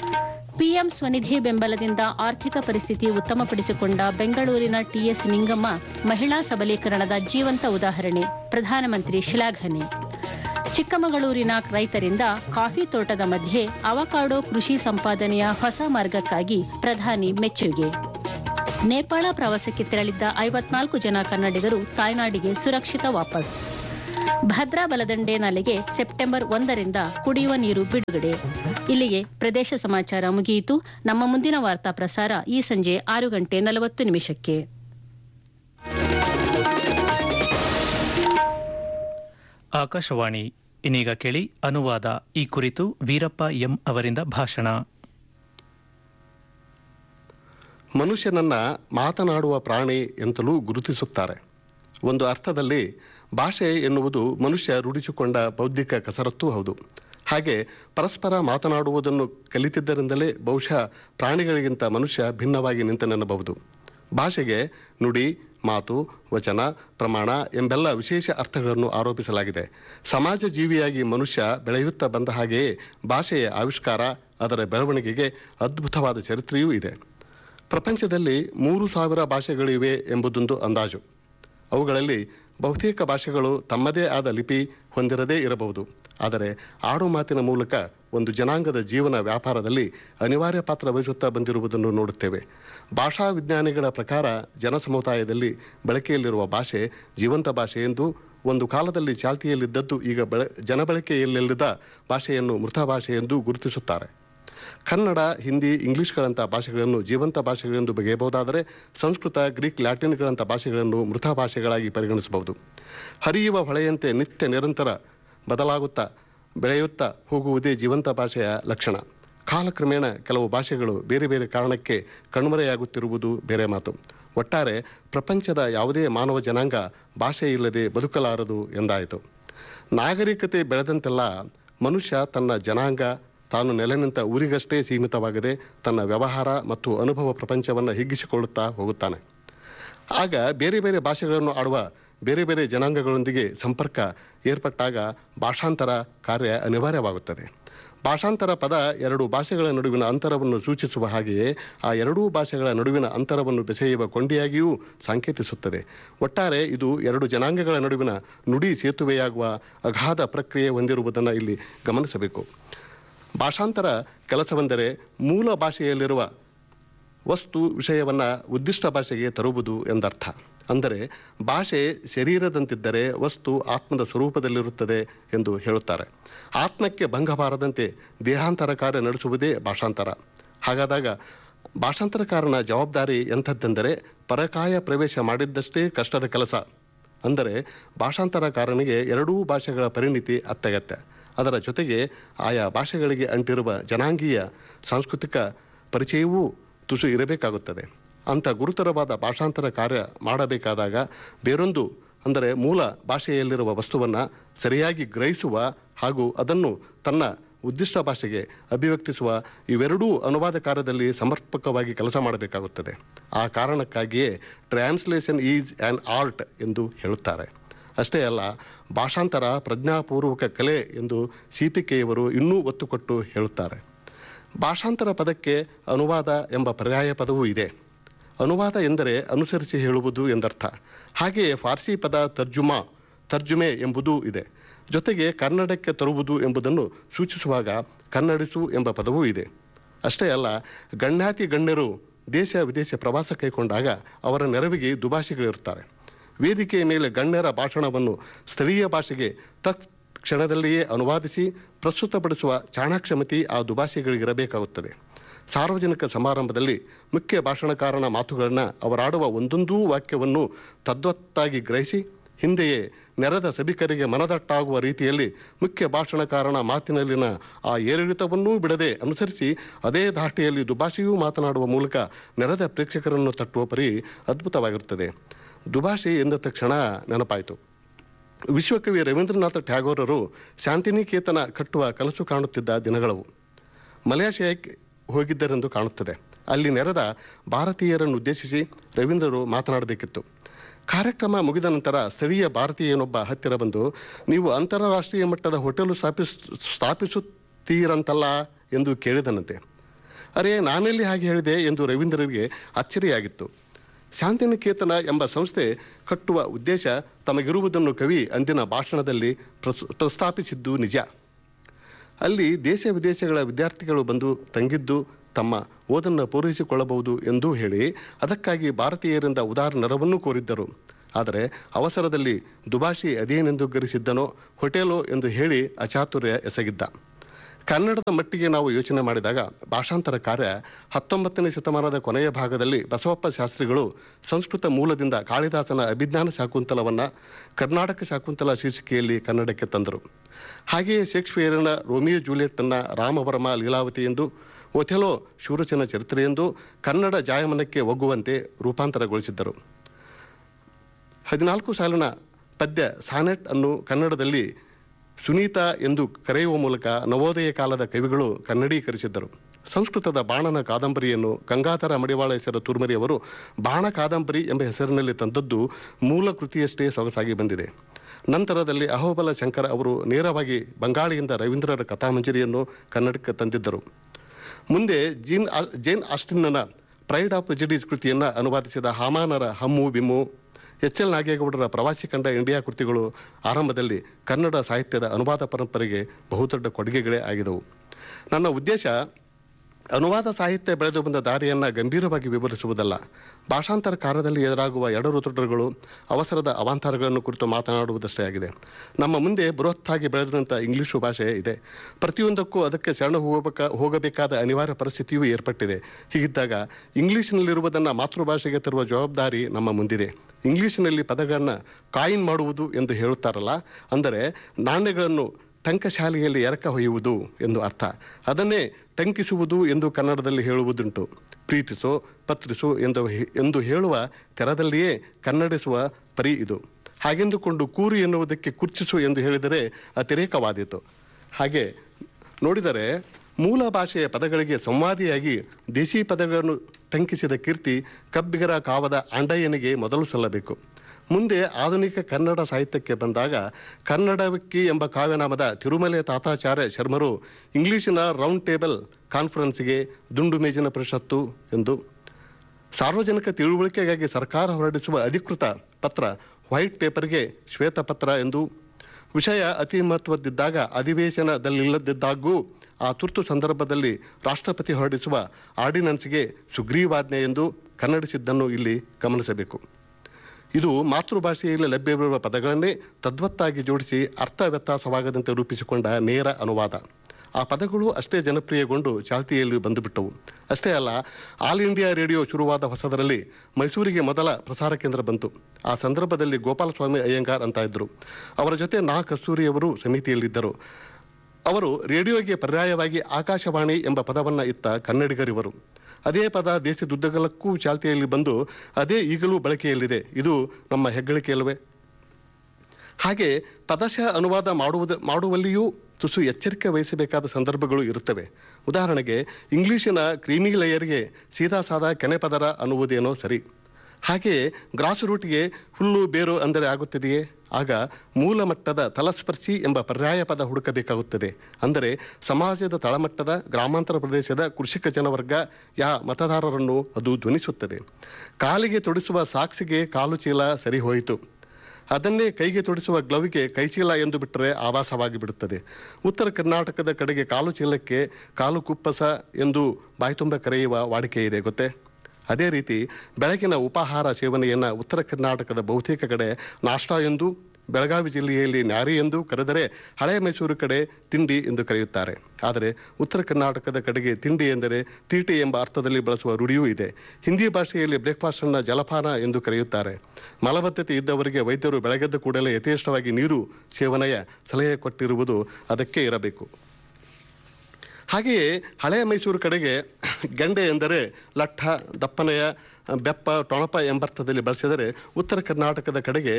ಪಿಎಂ ಸ್ವನಿಧಿ ಬೆಂಬಲದಿಂದ ಆರ್ಥಿಕ ಪರಿಸ್ಥಿತಿ ಉತ್ತಮಪಡಿಸಿಕೊಂಡ ಬೆಂಗಳೂರಿನ ಟಿಎಸ್ ನಿಂಗಮ್ಮ ಮಹಿಳಾ ಸಬಲೀಕರಣದ ಜೀವಂತ ಉದಾಹರಣೆ ಪ್ರಧಾನಮಂತ್ರಿ ಶ್ಲಾಘನೆ ಚಿಕ್ಕಮಗಳೂರಿನ ರೈತರಿಂದ ಕಾಫಿ ತೋಟದ ಮಧ್ಯೆ ಅವಕಾಡೋ ಕೃಷಿ ಸಂಪಾದನೆಯ ಹೊಸ ಮಾರ್ಗಕ್ಕಾಗಿ ಪ್ರಧಾನಿ ಮೆಚ್ಚುಗೆ ನೇಪಾಳ ಪ್ರವಾಸಕ್ಕೆ ತೆರಳಿದ್ದ ಐವತ್ನಾಲ್ಕು ಜನ ಕನ್ನಡಿಗರು ತಾಯ್ನಾಡಿಗೆ ಸುರಕ್ಷಿತ ವಾಪಸ್ ಭದ್ರಾ ಬಲದಂಡೆ ನಾಲೆಗೆ ಸೆಪ್ಟೆಂಬರ್ ಒಂದರಿಂದ ಕುಡಿಯುವ ನೀರು ಬಿಡುಗಡೆ ಇಲ್ಲಿಗೆ ಪ್ರದೇಶ ಸಮಾಚಾರ ಮುಗಿಯಿತು ನಮ್ಮ ಮುಂದಿನ ವಾರ್ತಾ ಪ್ರಸಾರ ಈ ಸಂಜೆ ಆರು ಗಂಟೆ ನಲವತ್ತು ನಿಮಿಷಕ್ಕೆ ಆಕಾಶವಾಣಿ ಇನ್ನೀಗ ಕೇಳಿ ಅನುವಾದ ಈ ಕುರಿತು ವೀರಪ್ಪ ಎಂ ಅವರಿಂದ ಭಾಷಣ ಮನುಷ್ಯನನ್ನ ಮಾತನಾಡುವ ಪ್ರಾಣಿ ಎಂತಲೂ ಗುರುತಿಸುತ್ತಾರೆ ಒಂದು ಅರ್ಥದಲ್ಲಿ ಭಾಷೆ ಎನ್ನುವುದು ಮನುಷ್ಯ ರೂಢಿಸಿಕೊಂಡ ಬೌದ್ಧಿಕ ಕಸರತ್ತೂ ಹೌದು ಹಾಗೆ ಪರಸ್ಪರ ಮಾತನಾಡುವುದನ್ನು ಕಲಿತಿದ್ದರಿಂದಲೇ ಬಹುಶಃ ಪ್ರಾಣಿಗಳಿಗಿಂತ ಮನುಷ್ಯ ಭಿನ್ನವಾಗಿ ನಿಂತನೆನ್ನಬಹುದು ಭಾಷೆಗೆ ನುಡಿ ಮಾತು ವಚನ ಪ್ರಮಾಣ ಎಂಬೆಲ್ಲ ವಿಶೇಷ ಅರ್ಥಗಳನ್ನು ಆರೋಪಿಸಲಾಗಿದೆ ಸಮಾಜ ಜೀವಿಯಾಗಿ ಮನುಷ್ಯ ಬೆಳೆಯುತ್ತಾ ಬಂದ ಹಾಗೆಯೇ ಭಾಷೆಯ ಆವಿಷ್ಕಾರ ಅದರ ಬೆಳವಣಿಗೆಗೆ ಅದ್ಭುತವಾದ ಚರಿತ್ರೆಯೂ ಇದೆ ಪ್ರಪಂಚದಲ್ಲಿ ಮೂರು ಸಾವಿರ ಭಾಷೆಗಳಿವೆ ಎಂಬುದೊಂದು ಅಂದಾಜು ಅವುಗಳಲ್ಲಿ ಬಹುತೇಕ ಭಾಷೆಗಳು ತಮ್ಮದೇ ಆದ ಲಿಪಿ ಹೊಂದಿರದೇ ಇರಬಹುದು ಆದರೆ ಆಡು ಮಾತಿನ ಮೂಲಕ ಒಂದು ಜನಾಂಗದ ಜೀವನ ವ್ಯಾಪಾರದಲ್ಲಿ ಅನಿವಾರ್ಯ ಪಾತ್ರ ವಹಿಸುತ್ತಾ ಬಂದಿರುವುದನ್ನು ನೋಡುತ್ತೇವೆ ಭಾಷಾ ವಿಜ್ಞಾನಿಗಳ ಪ್ರಕಾರ ಜನಸಮುದಾಯದಲ್ಲಿ ಬಳಕೆಯಲ್ಲಿರುವ ಭಾಷೆ ಜೀವಂತ ಭಾಷೆ ಎಂದು ಒಂದು ಕಾಲದಲ್ಲಿ ಚಾಲ್ತಿಯಲ್ಲಿದ್ದದ್ದು ಈಗ ಬಳ ಜನಬಳಕೆಯಲ್ಲಿಲ್ಲದ ಭಾಷೆಯನ್ನು ಮೃತ ಭಾಷೆ ಎಂದು ಗುರುತಿಸುತ್ತಾರೆ ಕನ್ನಡ ಹಿಂದಿ ಇಂಗ್ಲಿಷ್ಗಳಂಥ ಭಾಷೆಗಳನ್ನು ಜೀವಂತ ಭಾಷೆಗಳೆಂದು ಬಗೆಯಬಹುದಾದರೆ ಸಂಸ್ಕೃತ ಗ್ರೀಕ್ ಲ್ಯಾಟಿನ್ಗಳಂಥ ಭಾಷೆಗಳನ್ನು ಮೃತ ಭಾಷೆಗಳಾಗಿ ಪರಿಗಣಿಸಬಹುದು ಹರಿಯುವ ಹೊಳೆಯಂತೆ ನಿತ್ಯ ನಿರಂತರ ಬದಲಾಗುತ್ತಾ ಬೆಳೆಯುತ್ತಾ ಹೋಗುವುದೇ ಜೀವಂತ ಭಾಷೆಯ ಲಕ್ಷಣ ಕಾಲಕ್ರಮೇಣ ಕೆಲವು ಭಾಷೆಗಳು ಬೇರೆ ಬೇರೆ ಕಾರಣಕ್ಕೆ ಕಣ್ಮರೆಯಾಗುತ್ತಿರುವುದು ಬೇರೆ ಮಾತು ಒಟ್ಟಾರೆ ಪ್ರಪಂಚದ ಯಾವುದೇ ಮಾನವ ಜನಾಂಗ ಭಾಷೆ ಇಲ್ಲದೆ ಬದುಕಲಾರದು ಎಂದಾಯಿತು ನಾಗರಿಕತೆ ಬೆಳೆದಂತೆಲ್ಲ ಮನುಷ್ಯ ತನ್ನ ಜನಾಂಗ ತಾನು ನೆಲೆ ನಿಂತ ಊರಿಗಷ್ಟೇ ಸೀಮಿತವಾಗದೆ ತನ್ನ ವ್ಯವಹಾರ ಮತ್ತು ಅನುಭವ ಪ್ರಪಂಚವನ್ನು ಹಿಗ್ಗಿಸಿಕೊಳ್ಳುತ್ತಾ ಹೋಗುತ್ತಾನೆ ಆಗ ಬೇರೆ ಬೇರೆ ಭಾಷೆಗಳನ್ನು ಆಡುವ ಬೇರೆ ಬೇರೆ ಜನಾಂಗಗಳೊಂದಿಗೆ ಸಂಪರ್ಕ ಏರ್ಪಟ್ಟಾಗ ಭಾಷಾಂತರ ಕಾರ್ಯ ಅನಿವಾರ್ಯವಾಗುತ್ತದೆ ಭಾಷಾಂತರ ಪದ ಎರಡು ಭಾಷೆಗಳ ನಡುವಿನ ಅಂತರವನ್ನು ಸೂಚಿಸುವ ಹಾಗೆಯೇ ಆ ಎರಡೂ ಭಾಷೆಗಳ ನಡುವಿನ ಅಂತರವನ್ನು ಬೆಸೆಯುವ ಕೊಂಡಿಯಾಗಿಯೂ ಸಂಕೇತಿಸುತ್ತದೆ ಒಟ್ಟಾರೆ ಇದು ಎರಡು ಜನಾಂಗಗಳ ನಡುವಿನ ನುಡಿ ಸೇತುವೆಯಾಗುವ ಅಗಾಧ ಪ್ರಕ್ರಿಯೆ ಹೊಂದಿರುವುದನ್ನು ಇಲ್ಲಿ ಗಮನಿಸಬೇಕು ಭಾಷಾಂತರ ಕೆಲಸವೆಂದರೆ ಮೂಲ ಭಾಷೆಯಲ್ಲಿರುವ ವಸ್ತು ವಿಷಯವನ್ನ ಉದ್ದಿಷ್ಟ ಭಾಷೆಗೆ ತರುವುದು ಎಂದರ್ಥ ಅಂದರೆ ಭಾಷೆ ಶರೀರದಂತಿದ್ದರೆ ವಸ್ತು ಆತ್ಮದ ಸ್ವರೂಪದಲ್ಲಿರುತ್ತದೆ ಎಂದು ಹೇಳುತ್ತಾರೆ ಆತ್ಮಕ್ಕೆ ಭಂಗ ಬಾರದಂತೆ ದೇಹಾಂತರ ಕಾರ್ಯ ನಡೆಸುವುದೇ ಭಾಷಾಂತರ ಹಾಗಾದಾಗ ಭಾಷಾಂತರಕಾರನ ಜವಾಬ್ದಾರಿ ಎಂಥದ್ದೆಂದರೆ ಪರಕಾಯ ಪ್ರವೇಶ ಮಾಡಿದ್ದಷ್ಟೇ ಕಷ್ಟದ ಕೆಲಸ ಅಂದರೆ ಭಾಷಾಂತರಕಾರನಿಗೆ ಎರಡೂ ಭಾಷೆಗಳ ಪರಿಣಿತಿ ಅತ್ಯಗತ್ಯ ಅದರ ಜೊತೆಗೆ ಆಯಾ ಭಾಷೆಗಳಿಗೆ ಅಂಟಿರುವ ಜನಾಂಗೀಯ ಸಾಂಸ್ಕೃತಿಕ ಪರಿಚಯವೂ ತುಸು ಇರಬೇಕಾಗುತ್ತದೆ ಅಂಥ ಗುರುತರವಾದ ಭಾಷಾಂತರ ಕಾರ್ಯ ಮಾಡಬೇಕಾದಾಗ ಬೇರೊಂದು ಅಂದರೆ ಮೂಲ ಭಾಷೆಯಲ್ಲಿರುವ ವಸ್ತುವನ್ನು ಸರಿಯಾಗಿ ಗ್ರಹಿಸುವ ಹಾಗೂ ಅದನ್ನು ತನ್ನ ಉದ್ದಿಷ್ಟ ಭಾಷೆಗೆ ಅಭಿವ್ಯಕ್ತಿಸುವ ಇವೆರಡೂ ಅನುವಾದ ಕಾರ್ಯದಲ್ಲಿ ಸಮರ್ಪಕವಾಗಿ ಕೆಲಸ ಮಾಡಬೇಕಾಗುತ್ತದೆ ಆ ಕಾರಣಕ್ಕಾಗಿಯೇ ಟ್ರಾನ್ಸ್ಲೇಷನ್ ಈಸ್ ಆನ್ ಆರ್ಟ್ ಎಂದು ಹೇಳುತ್ತಾರೆ ಅಷ್ಟೇ ಅಲ್ಲ ಭಾಷಾಂತರ ಪ್ರಜ್ಞಾಪೂರ್ವಕ ಕಲೆ ಎಂದು ಸಿಪಿಕೆಯವರು ಇನ್ನೂ ಒತ್ತು ಕೊಟ್ಟು ಹೇಳುತ್ತಾರೆ ಭಾಷಾಂತರ ಪದಕ್ಕೆ ಅನುವಾದ ಎಂಬ ಪರ್ಯಾಯ ಪದವೂ ಇದೆ ಅನುವಾದ ಎಂದರೆ ಅನುಸರಿಸಿ ಹೇಳುವುದು ಎಂದರ್ಥ ಹಾಗೆಯೇ ಫಾರ್ಸಿ ಪದ ತರ್ಜುಮಾ ತರ್ಜುಮೆ ಎಂಬುದೂ ಇದೆ ಜೊತೆಗೆ ಕನ್ನಡಕ್ಕೆ ತರುವುದು ಎಂಬುದನ್ನು ಸೂಚಿಸುವಾಗ ಕನ್ನಡಿಸು ಎಂಬ ಪದವೂ ಇದೆ ಅಷ್ಟೇ ಅಲ್ಲ ಗಣ್ಯಾತಿ ಗಣ್ಯರು ದೇಶ ವಿದೇಶ ಪ್ರವಾಸ ಕೈಗೊಂಡಾಗ ಅವರ ನೆರವಿಗೆ ದುಭಾಷಿಗಳಿರುತ್ತಾರೆ ವೇದಿಕೆಯ ಮೇಲೆ ಗಣ್ಯರ ಭಾಷಣವನ್ನು ಸ್ಥಳೀಯ ಭಾಷೆಗೆ ತತ್ ಕ್ಷಣದಲ್ಲಿಯೇ ಅನುವಾದಿಸಿ ಪ್ರಸ್ತುತಪಡಿಸುವ ಚಾಣಾಕ್ಷಮತಿ ಆ ದುಭಾಷಿಗಳಿಗಿರಬೇಕಾಗುತ್ತದೆ ಸಾರ್ವಜನಿಕ ಸಮಾರಂಭದಲ್ಲಿ ಮುಖ್ಯ ಭಾಷಣಕಾರನ ಮಾತುಗಳನ್ನು ಅವರಾಡುವ ಒಂದೊಂದೂ ವಾಕ್ಯವನ್ನು ತದ್ವತ್ತಾಗಿ ಗ್ರಹಿಸಿ ಹಿಂದೆಯೇ ನೆರೆದ ಸಭಿಕರಿಗೆ ಮನದಟ್ಟಾಗುವ ರೀತಿಯಲ್ಲಿ ಮುಖ್ಯ ಭಾಷಣಕಾರನ ಮಾತಿನಲ್ಲಿನ ಆ ಏರಿಳಿತವನ್ನೂ ಬಿಡದೆ ಅನುಸರಿಸಿ ಅದೇ ಧಾಟಿಯಲ್ಲಿ ದುಭಾಷೆಯೂ ಮಾತನಾಡುವ ಮೂಲಕ ನೆರೆದ ಪ್ರೇಕ್ಷಕರನ್ನು ತಟ್ಟುವ ಪರಿ ಅದ್ಭುತವಾಗಿರುತ್ತದೆ ದುಭಾಷೆ ಎಂದ ತಕ್ಷಣ ನೆನಪಾಯಿತು ವಿಶ್ವಕವಿ ರವೀಂದ್ರನಾಥ ಟ್ಯಾಗೋರರು ಶಾಂತಿನಿಕೇತನ ಕಟ್ಟುವ ಕನಸು ಕಾಣುತ್ತಿದ್ದ ದಿನಗಳವು ಮಲೇಷಿಯಾಕ್ಕೆ ಹೋಗಿದ್ದರೆಂದು ಕಾಣುತ್ತದೆ ಅಲ್ಲಿ ನೆರೆದ ಭಾರತೀಯರನ್ನು ಉದ್ದೇಶಿಸಿ ರವೀಂದ್ರರು ಮಾತನಾಡಬೇಕಿತ್ತು ಕಾರ್ಯಕ್ರಮ ಮುಗಿದ ನಂತರ ಸ್ಥಳೀಯ ಭಾರತೀಯನೊಬ್ಬ ಹತ್ತಿರ ಬಂದು ನೀವು ಅಂತಾರಾಷ್ಟ್ರೀಯ ಮಟ್ಟದ ಹೋಟೆಲು ಸ್ಥಾಪಿಸ್ ಸ್ಥಾಪಿಸುತ್ತೀರಂತಲ್ಲ ಎಂದು ಕೇಳಿದನಂತೆ ಅರೆ ನಾನೆಲ್ಲಿ ಹಾಗೆ ಹೇಳಿದೆ ಎಂದು ರವೀಂದ್ರರಿಗೆ ಅಚ್ಚರಿಯಾಗಿತ್ತು ಶಾಂತಿನಿಕೇತನ ಎಂಬ ಸಂಸ್ಥೆ ಕಟ್ಟುವ ಉದ್ದೇಶ ತಮಗಿರುವುದನ್ನು ಕವಿ ಅಂದಿನ ಭಾಷಣದಲ್ಲಿ ಪ್ರಸ್- ಪ್ರಸ್ತಾಪಿಸಿದ್ದು ನಿಜ ಅಲ್ಲಿ ದೇಶ ವಿದೇಶಗಳ ವಿದ್ಯಾರ್ಥಿಗಳು ಬಂದು ತಂಗಿದ್ದು ತಮ್ಮ ಓದನ್ನು ಪೂರೈಸಿಕೊಳ್ಳಬಹುದು ಎಂದೂ ಹೇಳಿ ಅದಕ್ಕಾಗಿ ಭಾರತೀಯರಿಂದ ಉದಾರ ನೆರವನ್ನು ಕೋರಿದ್ದರು ಆದರೆ ಅವಸರದಲ್ಲಿ ದುಭಾಷಿ ಅದೇನೆಂದು ಗರಿಸಿದ್ದನೋ ಹೋಟೆಲೋ ಎಂದು ಹೇಳಿ ಅಚಾತುರ್ಯ ಎಸಗಿದ್ದ ಕನ್ನಡದ ಮಟ್ಟಿಗೆ ನಾವು ಯೋಚನೆ ಮಾಡಿದಾಗ ಭಾಷಾಂತರ ಕಾರ್ಯ ಹತ್ತೊಂಬತ್ತನೇ ಶತಮಾನದ ಕೊನೆಯ ಭಾಗದಲ್ಲಿ ಬಸವಪ್ಪ ಶಾಸ್ತ್ರಿಗಳು ಸಂಸ್ಕೃತ ಮೂಲದಿಂದ ಕಾಳಿದಾಸನ ಅಭಿಜ್ಞಾನ ಶಾಕುಂತಲವನ್ನ ಕರ್ನಾಟಕ ಶಾಕುಂತಲ ಶೀರ್ಷಿಕೆಯಲ್ಲಿ ಕನ್ನಡಕ್ಕೆ ತಂದರು ಹಾಗೆಯೇ ಶೇಕ್ಸ್ಪಿಯರ್ನ ರೋಮಿಯೋ ಜೂಲಿಯಟ್ ಅನ್ನ ರಾಮವರ್ಮ ಲೀಲಾವತಿ ಎಂದು ಒಥೆಲೋ ಶೂರಚನ ಚರಿತ್ರೆ ಎಂದು ಕನ್ನಡ ಜಾಯಮನಕ್ಕೆ ಒಗ್ಗುವಂತೆ ರೂಪಾಂತರಗೊಳಿಸಿದ್ದರು ಹದಿನಾಲ್ಕು ಸಾಲಿನ ಪದ್ಯ ಸಾನೆಟ್ ಅನ್ನು ಕನ್ನಡದಲ್ಲಿ ಸುನೀತಾ ಎಂದು ಕರೆಯುವ ಮೂಲಕ ನವೋದಯ ಕಾಲದ ಕವಿಗಳು ಕನ್ನಡೀಕರಿಸಿದ್ದರು ಸಂಸ್ಕೃತದ ಬಾಣನ ಕಾದಂಬರಿಯನ್ನು ಗಂಗಾಧರ ಮಡಿವಾಳೇಶ್ವರ ತುರ್ಮರಿ ಅವರು ಬಾಣ ಕಾದಂಬರಿ ಎಂಬ ಹೆಸರಿನಲ್ಲಿ ತಂದದ್ದು ಮೂಲ ಕೃತಿಯಷ್ಟೇ ಸೊಗಸಾಗಿ ಬಂದಿದೆ ನಂತರದಲ್ಲಿ ಅಹೋಬಲ ಶಂಕರ ಅವರು ನೇರವಾಗಿ ಬಂಗಾಳಿಯಿಂದ ರವೀಂದ್ರರ ಕಥಾಮಂಜರಿಯನ್ನು ಕನ್ನಡಕ್ಕೆ ತಂದಿದ್ದರು ಮುಂದೆ ಜೀನ್ ಆ- ಜೇನ್ ಆಸ್ಟಿನ್ನ ಪ್ರೈಡ್ ಆಫ್ ಪ್ರೆಜಿಡೀಸ್ ಕೃತಿಯನ್ನ ಅನುವಾದಿಸಿದ ಹಾಮಾನರ ಹಮ್ಮು ಬಿಮ್ಮು ಎಚ್ ಎಲ್ ನಾಗೇಗೌಡರ ಪ್ರವಾಸಿ ಕಂಡ ಇಂಡಿಯಾ ಕೃತಿಗಳು ಆರಂಭದಲ್ಲಿ ಕನ್ನಡ ಸಾಹಿತ್ಯದ ಅನುವಾದ ಪರಂಪರೆಗೆ ಬಹುದೊಡ್ಡ ಕೊಡುಗೆಗಳೇ ಆಗಿದವು ನನ್ನ ಉದ್ದೇಶ ಅನುವಾದ ಸಾಹಿತ್ಯ ಬೆಳೆದು ಬಂದ ದಾರಿಯನ್ನ ಗಂಭೀರವಾಗಿ ವಿವರಿಸುವುದಲ್ಲ ಭಾಷಾಂತರ ಕಾರ್ಯದಲ್ಲಿ ಎದುರಾಗುವ ಎಡರು ತೊಡರುಗಳು ಅವಸರದ ಅವಾಂತರಗಳನ್ನು ಕುರಿತು ಮಾತನಾಡುವುದಷ್ಟೇ ಆಗಿದೆ ನಮ್ಮ ಮುಂದೆ ಬೃಹತ್ತಾಗಿ ಬೆಳೆದಂತ ಇಂಗ್ಲಿಷು ಭಾಷೆ ಇದೆ ಪ್ರತಿಯೊಂದಕ್ಕೂ ಅದಕ್ಕೆ ಶರಣ ಹೋಗಬೇಕ ಹೋಗಬೇಕಾದ ಅನಿವಾರ್ಯ ಪರಿಸ್ಥಿತಿಯೂ ಏರ್ಪಟ್ಟಿದೆ ಹೀಗಿದ್ದಾಗ ಇಂಗ್ಲಿಷ್ನಲ್ಲಿರುವುದನ್ನು ಮಾತೃಭಾಷೆಗೆ ತರುವ ಜವಾಬ್ದಾರಿ ನಮ್ಮ ಮುಂದಿದೆ ಇಂಗ್ಲಿಷ್ನಲ್ಲಿ ಪದಗಳನ್ನ ಕಾಯಿನ್ ಮಾಡುವುದು ಎಂದು ಹೇಳುತ್ತಾರಲ್ಲ ಅಂದರೆ ನಾಣ್ಯಗಳನ್ನು ಟಂಕಶಾಲೆಯಲ್ಲಿ ಎರಕ ಹೊಯ್ಯುವುದು ಎಂದು ಅರ್ಥ ಅದನ್ನೇ ಟಂಕಿಸುವುದು ಎಂದು ಕನ್ನಡದಲ್ಲಿ ಹೇಳುವುದುಂಟು ಪ್ರೀತಿಸೋ ಪತ್ರಿಸೋ ಎಂದು ಎಂದು ಹೇಳುವ ತೆರದಲ್ಲಿಯೇ ಕನ್ನಡಿಸುವ ಪರಿ ಇದು ಹಾಗೆಂದುಕೊಂಡು ಕೂರು ಎನ್ನುವುದಕ್ಕೆ ಕುರ್ಚಿಸು ಎಂದು ಹೇಳಿದರೆ ಅತಿರೇಕವಾದೀತು ಹಾಗೆ ನೋಡಿದರೆ ಮೂಲ ಭಾಷೆಯ ಪದಗಳಿಗೆ ಸಂವಾದಿಯಾಗಿ ದೇಶಿ ಪದಗಳನ್ನು ಟಂಕಿಸಿದ ಕೀರ್ತಿ ಕಬ್ಬಿಗರ ಕಾವದ ಅಂಡಯ್ಯನಿಗೆ ಮೊದಲು ಸಲ್ಲಬೇಕು ಮುಂದೆ ಆಧುನಿಕ ಕನ್ನಡ ಸಾಹಿತ್ಯಕ್ಕೆ ಬಂದಾಗ ಕನ್ನಡವಿಕ್ಕಿ ಎಂಬ ಕಾವ್ಯನಾಮದ ತಿರುಮಲೆ ತಾತಾಚಾರ್ಯ ಶರ್ಮರು ಇಂಗ್ಲಿಶಿನ ರೌಂಡ್ ಟೇಬಲ್ ಕಾನ್ಫರೆನ್ಸ್ಗೆ ದುಂಡು ಮೇಜಿನ ಪರಿಷತ್ತು ಎಂದು ಸಾರ್ವಜನಿಕ ತಿಳುವಳಿಕೆಗಾಗಿ ಸರ್ಕಾರ ಹೊರಡಿಸುವ ಅಧಿಕೃತ ಪತ್ರ ವೈಟ್ ಪೇಪರ್ಗೆ ಶ್ವೇತಪತ್ರ ಎಂದು ವಿಷಯ ಅತಿ ಮಹತ್ವದ್ದಿದ್ದಾಗ ಅಧಿವೇಶನದಲ್ಲಿಲ್ಲದಿದ್ದಾಗೂ ಆ ತುರ್ತು ಸಂದರ್ಭದಲ್ಲಿ ರಾಷ್ಟ್ರಪತಿ ಹೊರಡಿಸುವ ಆರ್ಡಿನೆನ್ಸ್ಗೆ ಸುಗ್ರೀವಾಜ್ಞೆ ಎಂದು ಕನ್ನಡಿಸಿದ್ದನ್ನು ಇಲ್ಲಿ ಗಮನಿಸಬೇಕು ಇದು ಮಾತೃಭಾಷೆಯಲ್ಲಿ ಲಭ್ಯವಿರುವ ಪದಗಳನ್ನೇ ತದ್ವತ್ತಾಗಿ ಜೋಡಿಸಿ ಅರ್ಥ ವ್ಯತ್ಯಾಸವಾಗದಂತೆ ರೂಪಿಸಿಕೊಂಡ ನೇರ ಅನುವಾದ ಆ ಪದಗಳು ಅಷ್ಟೇ ಜನಪ್ರಿಯಗೊಂಡು ಚಾಲ್ತಿಯಲ್ಲಿ ಬಂದುಬಿಟ್ಟವು ಅಷ್ಟೇ ಅಲ್ಲ ಆಲ್ ಇಂಡಿಯಾ ರೇಡಿಯೋ ಶುರುವಾದ ಹೊಸದರಲ್ಲಿ ಮೈಸೂರಿಗೆ ಮೊದಲ ಪ್ರಸಾರ ಕೇಂದ್ರ ಬಂತು ಆ ಸಂದರ್ಭದಲ್ಲಿ ಗೋಪಾಲಸ್ವಾಮಿ ಅಯ್ಯಂಗಾರ್ ಅಂತ ಇದ್ರು ಅವರ ಜೊತೆ ನಾ ಕಸ್ತೂರಿಯವರು ಸಮಿತಿಯಲ್ಲಿದ್ದರು ಅವರು ರೇಡಿಯೋಗೆ ಪರ್ಯಾಯವಾಗಿ ಆಕಾಶವಾಣಿ ಎಂಬ ಪದವನ್ನ ಇತ್ತ ಕನ್ನಡಿಗರಿವರು ಅದೇ ಪದ ದೇಶದುದ್ದಗಲಕ್ಕೂ ಚಾಲ್ತಿಯಲ್ಲಿ ಬಂದು ಅದೇ ಈಗಲೂ ಬಳಕೆಯಲ್ಲಿದೆ ಇದು ನಮ್ಮ ಹೆಗ್ಗಳಿಕೆಯಲ್ಲವೇ ಹಾಗೆ ಪದಶಃ ಅನುವಾದ ಮಾಡುವುದು ಮಾಡುವಲ್ಲಿಯೂ ತುಸು ಎಚ್ಚರಿಕೆ ವಹಿಸಬೇಕಾದ ಸಂದರ್ಭಗಳು ಇರುತ್ತವೆ ಉದಾಹರಣೆಗೆ ಇಂಗ್ಲಿಶಿನ ಕ್ರೀಮಿ ಲೇಯರ್ಗೆ ಸೀದಾ ಸಾದಾ ಕೆನೆ ಪದರ ಅನ್ನುವುದೇನೋ ಸರಿ ಹಾಗೆಯೇ ಗ್ರಾಸ್ ರೂಟ್ಗೆ ಹುಲ್ಲು ಬೇರು ಅಂದರೆ ಆಗುತ್ತಿದೆಯೇ ಆಗ ಮೂಲ ಮಟ್ಟದ ತಲಸ್ಪರ್ಶಿ ಎಂಬ ಪರ್ಯಾಯ ಪದ ಹುಡುಕಬೇಕಾಗುತ್ತದೆ ಅಂದರೆ ಸಮಾಜದ ತಳಮಟ್ಟದ ಗ್ರಾಮಾಂತರ ಪ್ರದೇಶದ ಕೃಷಿಕ ಜನವರ್ಗ ಯಾ ಮತದಾರರನ್ನು ಅದು ಧ್ವನಿಸುತ್ತದೆ ಕಾಲಿಗೆ ತೊಡಿಸುವ ಸಾಕ್ಷಿಗೆ ಕಾಲು ಚೀಲ ಸರಿ ಹೋಯಿತು ಅದನ್ನೇ ಕೈಗೆ ತೊಡಿಸುವ ಗ್ಲೌಗೆ ಕೈಚೀಲ ಎಂದು ಬಿಟ್ಟರೆ ಆವಾಸವಾಗಿ ಬಿಡುತ್ತದೆ ಉತ್ತರ ಕರ್ನಾಟಕದ ಕಡೆಗೆ ಕಾಲು ಚೀಲಕ್ಕೆ ಕಾಲು ಕುಪ್ಪಸ ಎಂದು ಬಾಯ್ತುಂಬ ಕರೆಯುವ ವಾಡಿಕೆ ಇದೆ ಗೊತ್ತೇ ಅದೇ ರೀತಿ ಬೆಳಗಿನ ಉಪಾಹಾರ ಸೇವನೆಯನ್ನ ಉತ್ತರ ಕರ್ನಾಟಕದ ಬಹುತೇಕ ಕಡೆ ನಾಷ್ಟಾ ಎಂದು ಬೆಳಗಾವಿ ಜಿಲ್ಲೆಯಲ್ಲಿ ನ್ಯಾರಿ ಎಂದು ಕರೆದರೆ ಹಳೆ ಮೈಸೂರು ಕಡೆ ತಿಂಡಿ ಎಂದು ಕರೆಯುತ್ತಾರೆ ಆದರೆ ಉತ್ತರ ಕರ್ನಾಟಕದ ಕಡೆಗೆ ತಿಂಡಿ ಎಂದರೆ ತೀಟೆ ಎಂಬ ಅರ್ಥದಲ್ಲಿ ಬಳಸುವ ರೂಢಿಯೂ ಇದೆ ಹಿಂದಿ ಭಾಷೆಯಲ್ಲಿ ಬ್ರೇಕ್ಫಾಸ್ಟ್ ಅನ್ನ ಜಲಪಾನ ಎಂದು ಕರೆಯುತ್ತಾರೆ ಮಲಬದ್ಧತೆ ಇದ್ದವರಿಗೆ ವೈದ್ಯರು ಬೆಳಗೆದ್ದ ಕೂಡಲೇ ಯಥೇಷ್ಟವಾಗಿ ನೀರು ಸೇವನೆಯ ಸಲಹೆ ಕೊಟ್ಟಿರುವುದು ಅದಕ್ಕೆ ಇರಬೇಕು ಹಾಗೆಯೇ ಹಳೆಯ ಮೈಸೂರು ಕಡೆಗೆ ಗೆಂಡೆ ಎಂದರೆ ಲಟ್ಟ ದಪ್ಪನೆಯ ಬೆಪ್ಪ ಟೊಣಪ ಎಂಬರ್ಥದಲ್ಲಿ ಬಳಸಿದರೆ ಉತ್ತರ ಕರ್ನಾಟಕದ ಕಡೆಗೆ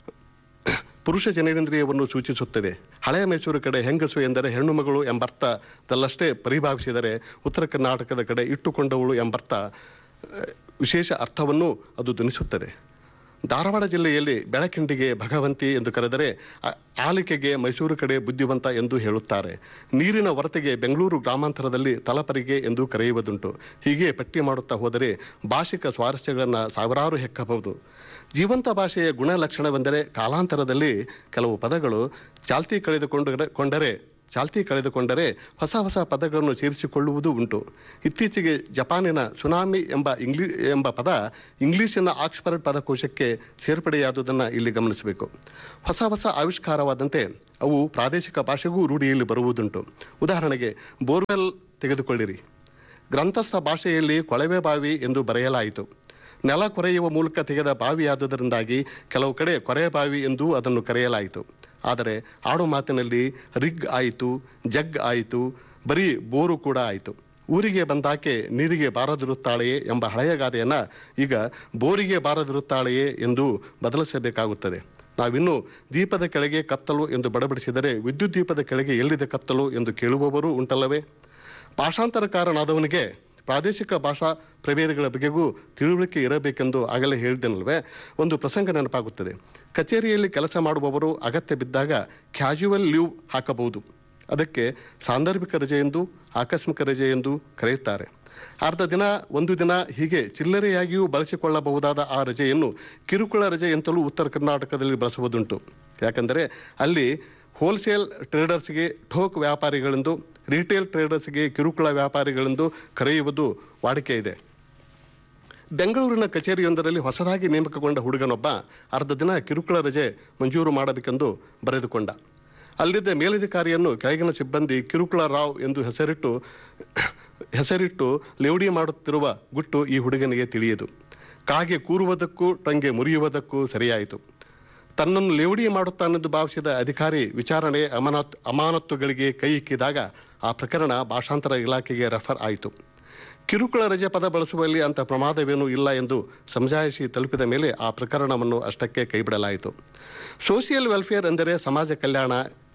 ಪುರುಷ ಜನನೇಂದ್ರಿಯವನ್ನು ಸೂಚಿಸುತ್ತದೆ ಹಳೆಯ ಮೈಸೂರು ಕಡೆ ಹೆಂಗಸು ಎಂದರೆ ಹೆಣ್ಣು ಮಗಳು ಎಂಬರ್ಥದಲ್ಲಷ್ಟೇ ಪರಿಭಾವಿಸಿದರೆ ಉತ್ತರ ಕರ್ನಾಟಕದ ಕಡೆ ಇಟ್ಟುಕೊಂಡವಳು ಎಂಬರ್ಥ ಅಹ್, ವಿಶೇಷ ಅರ್ಥವನ್ನು ಅದು ಧ್ವನಿಸುತ್ತದೆ ಧಾರವಾಡ ಜಿಲ್ಲೆಯಲ್ಲಿ ಬೆಳಕಿಂಡಿಗೆ ಭಗವಂತಿ ಎಂದು ಕರೆದರೆ ಆ- ಆಲಿಕೆಗೆ ಮೈಸೂರು ಕಡೆ ಬುದ್ಧಿವಂತ ಎಂದು ಹೇಳುತ್ತಾರೆ ನೀರಿನ ಹೊರತೆಗೆ ಬೆಂಗಳೂರು ಗ್ರಾಮಾಂತರದಲ್ಲಿ ತಲಪರಿಗೆ ಎಂದು ಕರೆಯುವುದುಂಟು ಹೀಗೆ ಪಟ್ಟಿ ಮಾಡುತ್ತಾ ಹೋದರೆ ಭಾಷಿಕ ಸ್ವಾರಸ್ಯಗಳನ್ನು ಸಾವಿರಾರು ಹೆಕ್ಕಬಹುದು ಜೀವಂತ ಭಾಷೆಯ ಗುಣಲಕ್ಷಣವೆಂದರೆ ಕಾಲಾಂತರದಲ್ಲಿ ಕೆಲವು ಪದಗಳು ಚಾಲ್ತಿ ಕಳೆದುಕೊಂಡು ಕೊಂಡರೆ ಚಾಲ್ತಿ ಕಳೆದುಕೊಂಡರೆ ಹೊಸ ಹೊಸ ಪದಗಳನ್ನು ಸೇರಿಸಿಕೊಳ್ಳುವುದೂ ಉಂಟು ಇತ್ತೀಚೆಗೆ ಜಪಾನಿನ ಸುನಾಮಿ ಎಂಬ ಇಂಗ್ಲಿ ಎಂಬ ಪದ ಇಂಗ್ಲಿಶಿನ ಆಕ್ಸ್ಫರ್ಡ್ ಪದಕೋಶಕ್ಕೆ ಸೇರ್ಪಡೆಯಾದುದನ್ನು ಇಲ್ಲಿ ಗಮನಿಸಬೇಕು ಹೊಸ ಹೊಸ ಆವಿಷ್ಕಾರವಾದಂತೆ ಅವು ಪ್ರಾದೇಶಿಕ ಭಾಷೆಗೂ ರೂಢಿಯಲ್ಲಿ ಬರುವುದುಂಟು ಉದಾಹರಣೆಗೆ ಬೋರ್ವೆಲ್ ತೆಗೆದುಕೊಳ್ಳಿರಿ ಗ್ರಂಥಸ್ಥ ಭಾಷೆಯಲ್ಲಿ ಕೊಳವೆ ಬಾವಿ ಎಂದು ಬರೆಯಲಾಯಿತು ನೆಲ ಕೊರೆಯುವ ಮೂಲಕ ತೆಗೆದ ಬಾವಿಯಾದುದರಿಂದಾಗಿ ಕೆಲವು ಕಡೆ ಕೊರೆ ಬಾವಿ ಎಂದು ಅದನ್ನು ಕರೆಯಲಾಯಿತು ಆದರೆ ಆಡು ಮಾತಿನಲ್ಲಿ ರಿಗ್ ಆಯಿತು ಜಗ್ ಆಯಿತು ಬರೀ ಬೋರು ಕೂಡ ಆಯಿತು ಊರಿಗೆ ಬಂದಾಕೆ ನೀರಿಗೆ ಬಾರದಿರುತ್ತಾಳೆಯೇ ಎಂಬ ಹಳೆಯ ಗಾದೆಯನ್ನ ಈಗ ಬೋರಿಗೆ ಬಾರದಿರುತ್ತಾಳೆಯೇ ಎಂದು ಬದಲಿಸಬೇಕಾಗುತ್ತದೆ ನಾವಿನ್ನು ದೀಪದ ಕೆಳಗೆ ಕತ್ತಲು ಎಂದು ಬಡಬಡಿಸಿದರೆ ವಿದ್ಯುತ್ ದೀಪದ ಕೆಳಗೆ ಎಲ್ಲಿದೆ ಕತ್ತಲು ಎಂದು ಕೇಳುವವರೂ ಉಂಟಲ್ಲವೇ ಭಾಷಾಂತರಕಾರನಾದವನಿಗೆ ಪ್ರಾದೇಶಿಕ ಭಾಷಾ ಪ್ರಭೇದಗಳ ಬಗೆಗೂ ತಿಳುವಳಿಕೆ ಇರಬೇಕೆಂದು ಆಗಲೇ ಹೇಳಿದ್ದೆನಲ್ವೇ ಒಂದು ಪ್ರಸಂಗ ನೆನಪಾಗುತ್ತದೆ ಕಚೇರಿಯಲ್ಲಿ ಕೆಲಸ ಮಾಡುವವರು ಅಗತ್ಯ ಬಿದ್ದಾಗ ಕ್ಯಾಶುವಲ್ ಲೀವ್ ಹಾಕಬಹುದು ಅದಕ್ಕೆ ಸಾಂದರ್ಭಿಕ ರಜೆ ಎಂದು ಆಕಸ್ಮಿಕ ರಜೆ ಎಂದು ಕರೆಯುತ್ತಾರೆ ಅರ್ಧ ದಿನ ಒಂದು ದಿನ ಹೀಗೆ ಚಿಲ್ಲರೆಯಾಗಿಯೂ ಬಳಸಿಕೊಳ್ಳಬಹುದಾದ ಆ ರಜೆಯನ್ನು ಕಿರುಕುಳ ರಜೆ ಎಂತಲೂ ಉತ್ತರ ಕರ್ನಾಟಕದಲ್ಲಿ ಬಳಸುವುದುಂಟು ಯಾಕಂದರೆ ಅಲ್ಲಿ ಹೋಲ್ಸೇಲ್ ಟ್ರೇಡರ್ಸ್ಗೆ ಠೋಕ್ ವ್ಯಾಪಾರಿಗಳೆಂದು ರಿಟೇಲ್ ಟ್ರೇಡರ್ಸ್ಗೆ ಕಿರುಕುಳ ವ್ಯಾಪಾರಿಗಳೆಂದು ಕರೆಯುವುದು ವಾಡಿಕೆ ಇದೆ ಬೆಂಗಳೂರಿನ ಕಚೇರಿಯೊಂದರಲ್ಲಿ ಹೊಸದಾಗಿ ನೇಮಕಗೊಂಡ ಹುಡುಗನೊಬ್ಬ ಅರ್ಧ ದಿನ ಕಿರುಕುಳ ರಜೆ ಮಂಜೂರು ಮಾಡಬೇಕೆಂದು ಬರೆದುಕೊಂಡ ಅಲ್ಲಿದ್ದ ಮೇಲಧಿಕಾರಿಯನ್ನು ಕೆಳಗಿನ ಸಿಬ್ಬಂದಿ ಕಿರುಕುಳ ರಾವ್ ಎಂದು ಹೆಸರಿಟ್ಟು ಹೆಸರಿಟ್ಟು ಲೇವಡಿ ಮಾಡುತ್ತಿರುವ ಗುಟ್ಟು ಈ ಹುಡುಗನಿಗೆ ತಿಳಿಯಿತು ಕಾಗೆ ಕೂರುವುದಕ್ಕೂ ಟಂಗೆ ಮುರಿಯುವುದಕ್ಕೂ ಸರಿಯಾಯಿತು ತನ್ನನ್ನು ಲೇವಡಿ ಮಾಡುತ್ತಾನೆಂದು ಭಾವಿಸಿದ ಅಧಿಕಾರಿ ವಿಚಾರಣೆ ಅಮಾನತ್ ಅಮಾನತ್ತುಗಳಿಗೆ ಕೈ ಇಕ್ಕಿದಾಗ ಆ ಪ್ರಕರಣ ಭಾಷಾಂತರ ಇಲಾಖೆಗೆ ರೆಫರ್ ಆಯಿತು ಕಿರುಕುಳ ರಜೆ ಪದ ಬಳಸುವಲ್ಲಿ ಅಂತ ಪ್ರಮಾದವೇನೂ ಇಲ್ಲ ಎಂದು ಸಮಜಾಯಿಷಿ ತಲುಪಿದ ಮೇಲೆ ಆ ಪ್ರಕರಣವನ್ನು ಅಷ್ಟಕ್ಕೆ ಕೈಬಿಡಲಾಯಿತು ಸೋಷಿಯಲ್ ವೆಲ್ಫೇರ್ ಎಂದರೆ ಸಮಾಜ ಕಲ್ಯಾಣ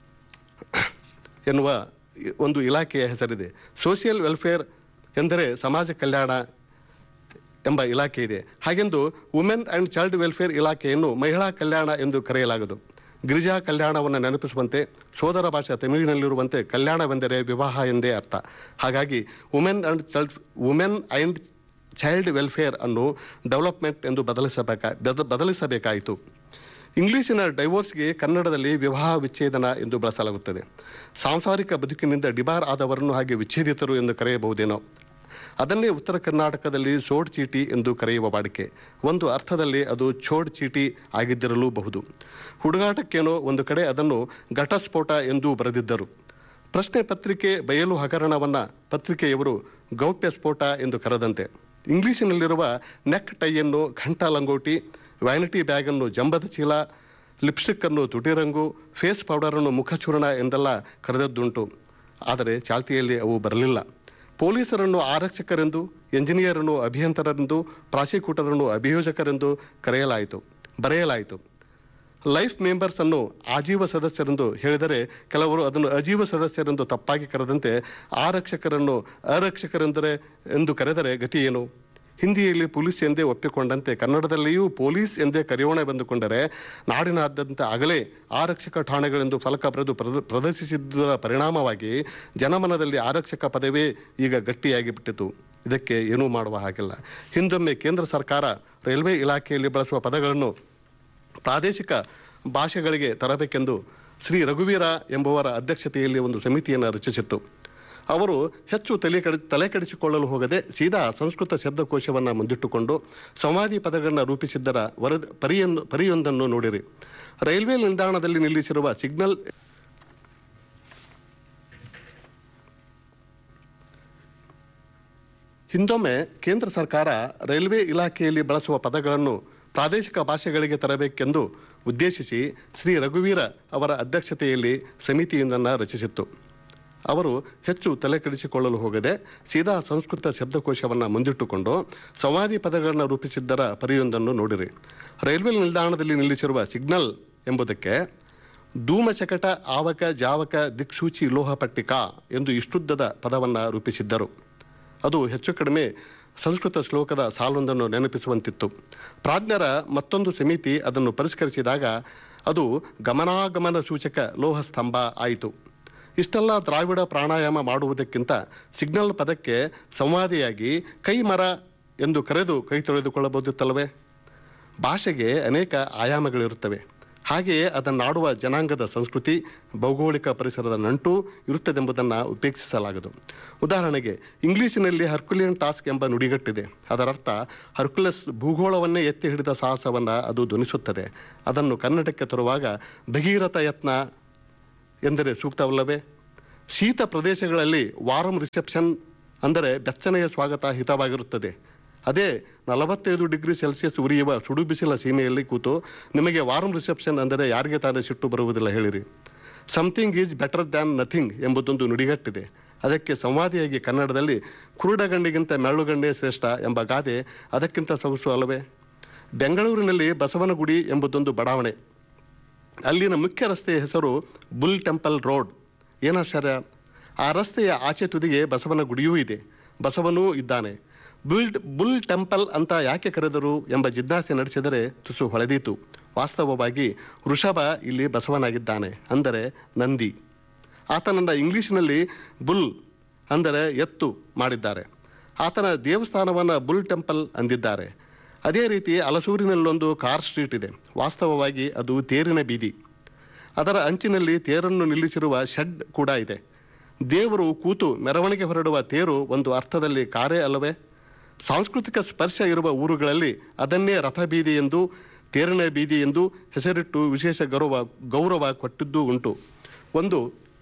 ಎನ್ನುವ ಒಂದು ಇಲಾಖೆಯ ಹೆಸರಿದೆ ಸೋಷಿಯಲ್ ವೆಲ್ಫೇರ್ ಎಂದರೆ ಸಮಾಜ ಕಲ್ಯಾಣ ಎಂಬ ಇಲಾಖೆ ಇದೆ ಹಾಗೆಂದು ವುಮೆನ್ ಅಂಡ್ ಚೈಲ್ಡ್ ವೆಲ್ಫೇರ್ ಇಲಾಖೆಯನ್ನು ಮಹಿಳಾ ಕಲ್ಯಾಣ ಎಂದು ಕರೆಯಲಾಗದು ಗಿರಿಜಾ ಕಲ್ಯಾಣವನ್ನು ನೆನಪಿಸುವಂತೆ ಸೋದರ ಭಾಷೆ ತಮಿಳಿನಲ್ಲಿರುವಂತೆ ಕಲ್ಯಾಣವೆಂದರೆ ವಿವಾಹ ಎಂದೇ ಅರ್ಥ ಹಾಗಾಗಿ women and child women and child welfare ಅನ್ನು ಡೆವಲಪ್ಮೆಂಟ್ ಎಂದು ಬದಲಿಸಬೇಕಾ ಬದ- ಬದಲಿಸಬೇಕಾಯಿತು ಇಂಗ್ಲಿಶಿನ ಡೈವೋರ್ಸ್ಗೆ ಕನ್ನಡದಲ್ಲಿ ವಿವಾಹ ವಿಚ್ಛೇದನ ಎಂದು ಬಳಸಲಾಗುತ್ತದೆ ಸಾಂಸಾರಿಕ ಬದುಕಿನಿಂದ ಡಿಬಾರ್ ಆದವರನ್ನು ಹಾಗೆ ವಿಚ್ಛೇದಿತರು ಎಂದು ಕರೆಯಬಹುದೇನೋ ಅದನ್ನೇ ಉತ್ತರ ಕರ್ನಾಟಕದಲ್ಲಿ ಸೋಡ್ ಚೀಟಿ ಎಂದು ಕರೆಯುವ ವಾಡಿಕೆ ಒಂದು ಅರ್ಥದಲ್ಲಿ ಅದು ಛೋಡ್ ಚೀಟಿ ಆಗಿದ್ದಿರಲೂಬಹುದು ಹುಡುಗಾಟಕ್ಕೇನೋ ಒಂದು ಕಡೆ ಅದನ್ನು ಘಟಸ್ಫೋಟ ಎಂದೂ ಬರೆದಿದ್ದರು ಪ್ರಶ್ನೆ ಪತ್ರಿಕೆ ಬಯಲು ಹಗರಣವನ್ನ ಪತ್ರಿಕೆಯವರು ಗೌಪ್ಯ ಸ್ಫೋಟ ಎಂದು ಕರೆದಂತೆ ಇಂಗ್ಲಿಷಿನಲ್ಲಿರುವ ನೆಕ್ ಟೈಯನ್ನು ಘಂಟಾ ಲಂಗೋಟಿ ವ್ಯಾನಿಟಿ ಬ್ಯಾಗ್ ಅನ್ನು ಜಂಬದ ಚೀಲ ಲಿಪ್ಸ್ಟಿಕ್ ಅನ್ನು ತುಟಿರಂಗು ಫೇಸ್ ಪೌಡರ್ ಅನ್ನು ಮುಖಚೂರ್ಣ ಎಂದೆಲ್ಲ ಕರೆದದ್ದುಂಟು ಆದರೆ ಚಾಲ್ತಿಯಲ್ಲಿ ಅವು ಬರಲಿಲ್ಲ ಪೊಲೀಸರನ್ನು ಆರಕ್ಷಕರೆಂದು ಎಂಜಿನಿಯರನ್ನು ಅಭಿಯಂತರರೆಂದು ಪ್ರಾಸಿಕ್ಯೂಟರನ್ನು ಅಭಿಯೋಜಕರೆಂದು ಕರೆಯಲಾಯಿತು ಬರೆಯಲಾಯಿತು ಲೈಫ್ ಮೆಂಬರ್ಸ್ ಅನ್ನು ಆಜೀವ ಸದಸ್ಯರೆಂದು ಹೇಳಿದರೆ ಕೆಲವರು ಅದನ್ನು ಅಜೀವ ಸದಸ್ಯರೆಂದು ತಪ್ಪಾಗಿ ಕರೆದಂತೆ ಆರಕ್ಷಕರನ್ನು ಅರಕ್ಷಕರೆಂದರೆ ಎಂದು ಕರೆದರೆ ಗತಿ ಏನು ಹಿಂದಿಯಲ್ಲಿ ಪೊಲೀಸ್ ಎಂದೇ ಒಪ್ಪಿಕೊಂಡಂತೆ ಕನ್ನಡದಲ್ಲಿಯೂ ಪೊಲೀಸ್ ಎಂದೇ ಕರೆಯೋಣವೆಂದುಕೊಂಡರೆ ನಾಡಿನಾದ್ಯಂತ ಆಗಲೇ ಆರಕ್ಷಕ ಠಾಣೆಗಳೆಂದು ಫಲಕ ಬರೆದು ಪ್ರದ- ಪ್ರದರ್ಶಿಸಿದ್ದರ ಪರಿಣಾಮವಾಗಿ ಜನಮನದಲ್ಲಿ ಆರಕ್ಷಕ ಪದವೇ ಈಗ ಗಟ್ಟಿಯಾಗಿ ಬಿಟ್ಟಿತು ಇದಕ್ಕೆ ಏನೂ ಮಾಡುವ ಹಾಗಿಲ್ಲ ಹಿಂದೊಮ್ಮೆ ಕೇಂದ್ರ ಸರ್ಕಾರ ರೈಲ್ವೆ ಇಲಾಖೆಯಲ್ಲಿ ಬಳಸುವ ಪದಗಳನ್ನು ಪ್ರಾದೇಶಿಕ ಭಾಷೆಗಳಿಗೆ ತರಬೇಕೆಂದು ಶ್ರೀ ರಘುವೀರ ಎಂಬುವರ ಅಧ್ಯಕ್ಷತೆಯಲ್ಲಿ ಒಂದು ಸಮಿತಿಯನ್ನು ರಚಿಸಿತ್ತು ಅವರು ಹೆಚ್ಚು ತಲೆ ಕಡಿ ತಲೆ ಕೆಡಿಸಿಕೊಳ್ಳಲು ಹೋಗದೆ ಸೀದಾ ಸಂಸ್ಕೃತ ಶಬ್ದಕೋಶವನ್ನು ಮುಂದಿಟ್ಟುಕೊಂಡು ಸಂವಾದಿ ಪದಗಳನ್ನು ರೂಪಿಸಿದ್ದರ ವರದಿ ಪರಿಯೊಂದು ಪರಿಯೊಂದನ್ನು ನೋಡಿರಿ ರೈಲ್ವೆ ನಿಲ್ದಾಣದಲ್ಲಿ ನಿಲ್ಲಿಸಿರುವ ಸಿಗ್ನಲ್ ಹಿಂದೊಮ್ಮೆ ಕೇಂದ್ರ ಸರ್ಕಾರ ರೈಲ್ವೆ ಇಲಾಖೆಯಲ್ಲಿ ಬಳಸುವ ಪದಗಳನ್ನು ಪ್ರಾದೇಶಿಕ ಭಾಷೆಗಳಿಗೆ ತರಬೇಕೆಂದು ಉದ್ದೇಶಿಸಿ ಶ್ರೀ ರಘುವೀರ ಅವರ ಅಧ್ಯಕ್ಷತೆಯಲ್ಲಿ ಸಮಿತಿಯೊಂದನ್ನು ರಚಿಸಿತ್ತು ಅವರು ಹೆಚ್ಚು ತಲೆ ಕೆಡಿಸಿಕೊಳ್ಳಲು ಹೋಗದೆ ಸೀದಾ ಸಂಸ್ಕೃತ ಶಬ್ದಕೋಶವನ್ನು ಮುಂದಿಟ್ಟುಕೊಂಡು ಸಂವಾದಿ ಪದಗಳನ್ನು ರೂಪಿಸಿದ್ದರ ಪರಿಯೊಂದನ್ನು ನೋಡಿರಿ ರೈಲ್ವೆ ನಿಲ್ದಾಣದಲ್ಲಿ ನಿಲ್ಲಿಸಿರುವ ಸಿಗ್ನಲ್ ಎಂಬುದಕ್ಕೆ ಧೂಮಶಕಟ ಆವಕ ಜಾವಕ ದಿಕ್ಸೂಚಿ ಲೋಹ ಪಟ್ಟಿಕ ಎಂದು ಇಷ್ಟುದ್ದದ ಪದವನ್ನು ರೂಪಿಸಿದ್ದರು ಅದು ಹೆಚ್ಚು ಕಡಿಮೆ ಸಂಸ್ಕೃತ ಶ್ಲೋಕದ ಸಾಲೊಂದನ್ನು ನೆನಪಿಸುವಂತಿತ್ತು ಪ್ರಾಜ್ಞರ ಮತ್ತೊಂದು ಸಮಿತಿ ಅದನ್ನು ಪರಿಷ್ಕರಿಸಿದಾಗ ಅದು ಗಮನಾಗಮನ ಸೂಚಕ ಲೋಹ ಸ್ತಂಭ ಆಯಿತು ಇಷ್ಟೆಲ್ಲ ದ್ರಾವಿಡ ಪ್ರಾಣಾಯಾಮ ಮಾಡುವುದಕ್ಕಿಂತ ಸಿಗ್ನಲ್ ಪದಕ್ಕೆ ಸಂವಾದಿಯಾಗಿ ಕೈ ಮರ ಎಂದು ಕರೆದು ಕೈ ತೊಳೆದುಕೊಳ್ಳಬಹುದಿತ್ತಲ್ಲವೇ ಭಾಷೆಗೆ ಅನೇಕ ಆಯಾಮಗಳಿರುತ್ತವೆ ಹಾಗೆಯೇ ಅದನ್ನಾಡುವ ಜನಾಂಗದ ಸಂಸ್ಕೃತಿ ಭೌಗೋಳಿಕ ಪರಿಸರದ ನಂಟು ಇರುತ್ತದೆಂಬುದನ್ನು ಉಪೇಕ್ಷಿಸಲಾಗದು ಉದಾಹರಣೆಗೆ ಇಂಗ್ಲಿಶಿನಲ್ಲಿ ಹರ್ಕುಲಿಯನ್ ಟಾಸ್ಕ್ ಎಂಬ ನುಡಿಗಟ್ಟಿದೆ ಅದರರ್ಥ ಹರ್ಕುಲಸ್ ಭೂಗೋಳವನ್ನೇ ಎತ್ತಿ ಹಿಡಿದ ಸಾಹಸವನ್ನು ಅದು ಧ್ವನಿಸುತ್ತದೆ ಅದನ್ನು ಕನ್ನಡಕ್ಕೆ ತರುವಾಗ ಭಗೀರಥ ಯತ್ನ ಎಂದರೆ ಸೂಕ್ತವಲ್ಲವೇ ಶೀತ ಪ್ರದೇಶಗಳಲ್ಲಿ ವಾರಂ ರಿಸೆಪ್ಷನ್ ಅಂದರೆ ಬೆಚ್ಚನೆಯ ಸ್ವಾಗತ ಹಿತವಾಗಿರುತ್ತದೆ ಅದೇ ನಲವತ್ತೈದು ಡಿಗ್ರಿ ಸೆಲ್ಸಿಯಸ್ ಉರಿಯುವ ಸುಡು ಬಿಸಿಲ ಸೀಮೆಯಲ್ಲಿ ಕೂತು ನಿಮಗೆ ವಾರಂ ರಿಸೆಪ್ಷನ್ ಅಂದರೆ ಯಾರಿಗೆ ತಾನೇ ಸಿಟ್ಟು ಬರುವುದಿಲ್ಲ ಹೇಳಿರಿ something is better than nothing ಎಂಬುದೊಂದು ನುಡಿಗಟ್ಟಿದೆ ಅದಕ್ಕೆ ಸಂವಾದಿಯಾಗಿ ಕನ್ನಡದಲ್ಲಿ ಕುರುಡಗಣ್ಣಿಗಿಂತ ಮೆಳ್ಳುಗಣ್ಣೆ ಶ್ರೇಷ್ಠ ಎಂಬ ಗಾದೆ ಅದಕ್ಕಿಂತ ಸೊಗಸು ಅಲ್ಲವೇ ಬೆಂಗಳೂರಿನಲ್ಲಿ ಬಸವನಗುಡಿ ಎಂಬುದೊಂದು ಬಡಾವಣೆ ಅಲ್ಲಿನ ಮುಖ್ಯ ರಸ್ತೆಯ ಹೆಸರು ಬುಲ್ ಟೆಂಪಲ್ ರೋಡ್ ಏನಾಶ್ಚರ್ಯ ಆ ರಸ್ತೆಯ ಆಚೆ ತುದಿಗೆ ಬಸವನ ಗುಡಿಯೂ ಇದೆ ಬಸವನೂ ಇದ್ದಾನೆ ಬುಲ್ ಬುಲ್ ಟೆಂಪಲ್ ಅಂತ ಯಾಕೆ ಕರೆದರು ಎಂಬ ಜಿಜ್ಞಾಸೆ ನಡೆಸಿದರೆ ತುಸು ಹೊಳೆದೀತು ವಾಸ್ತವವಾಗಿ ವೃಷಭ ಇಲ್ಲಿ ಬಸವನಾಗಿದ್ದಾನೆ ಅಂದರೆ ನಂದಿ ಆತನನ್ನ ಇಂಗ್ಲಿಷ್ನಲ್ಲಿ ಬುಲ್ ಅಂದರೆ ಎತ್ತು ಮಾಡಿದ್ದಾರೆ ಆತನ ದೇವಸ್ಥಾನವನ್ನು ಬುಲ್ ಟೆಂಪಲ್ ಅಂದಿದ್ದಾರೆ ಅದೇ ರೀತಿ ಅಲಸೂರಿನಲ್ಲೊಂದು ಕಾರ್ ಸ್ಟ್ರೀಟ್ ಇದೆ ವಾಸ್ತವವಾಗಿ ಅದು ತೇರಿನ ಬೀದಿ ಅದರ ಅಂಚಿನಲ್ಲಿ ತೇರನ್ನು ನಿಲ್ಲಿಸಿರುವ ಶೆಡ್ ಕೂಡ ಇದೆ ದೇವರು ಕೂತು ಮೆರವಣಿಗೆ ಹೊರಡುವ ತೇರು ಒಂದು ಅರ್ಥದಲ್ಲಿ ಕಾರೇ ಅಲ್ಲವೇ ಸಾಂಸ್ಕೃತಿಕ ಸ್ಪರ್ಶ ಇರುವ ಊರುಗಳಲ್ಲಿ ಅದನ್ನೇ ರಥಬೀದಿ ಎಂದು ತೇರಿನ ಬೀದಿ ಎಂದು ಹೆಸರಿಟ್ಟು ವಿಶೇಷ ಗೌರವ ಗೌರವ ಕೊಟ್ಟಿದ್ದೂ ಉಂಟು ಒಂದು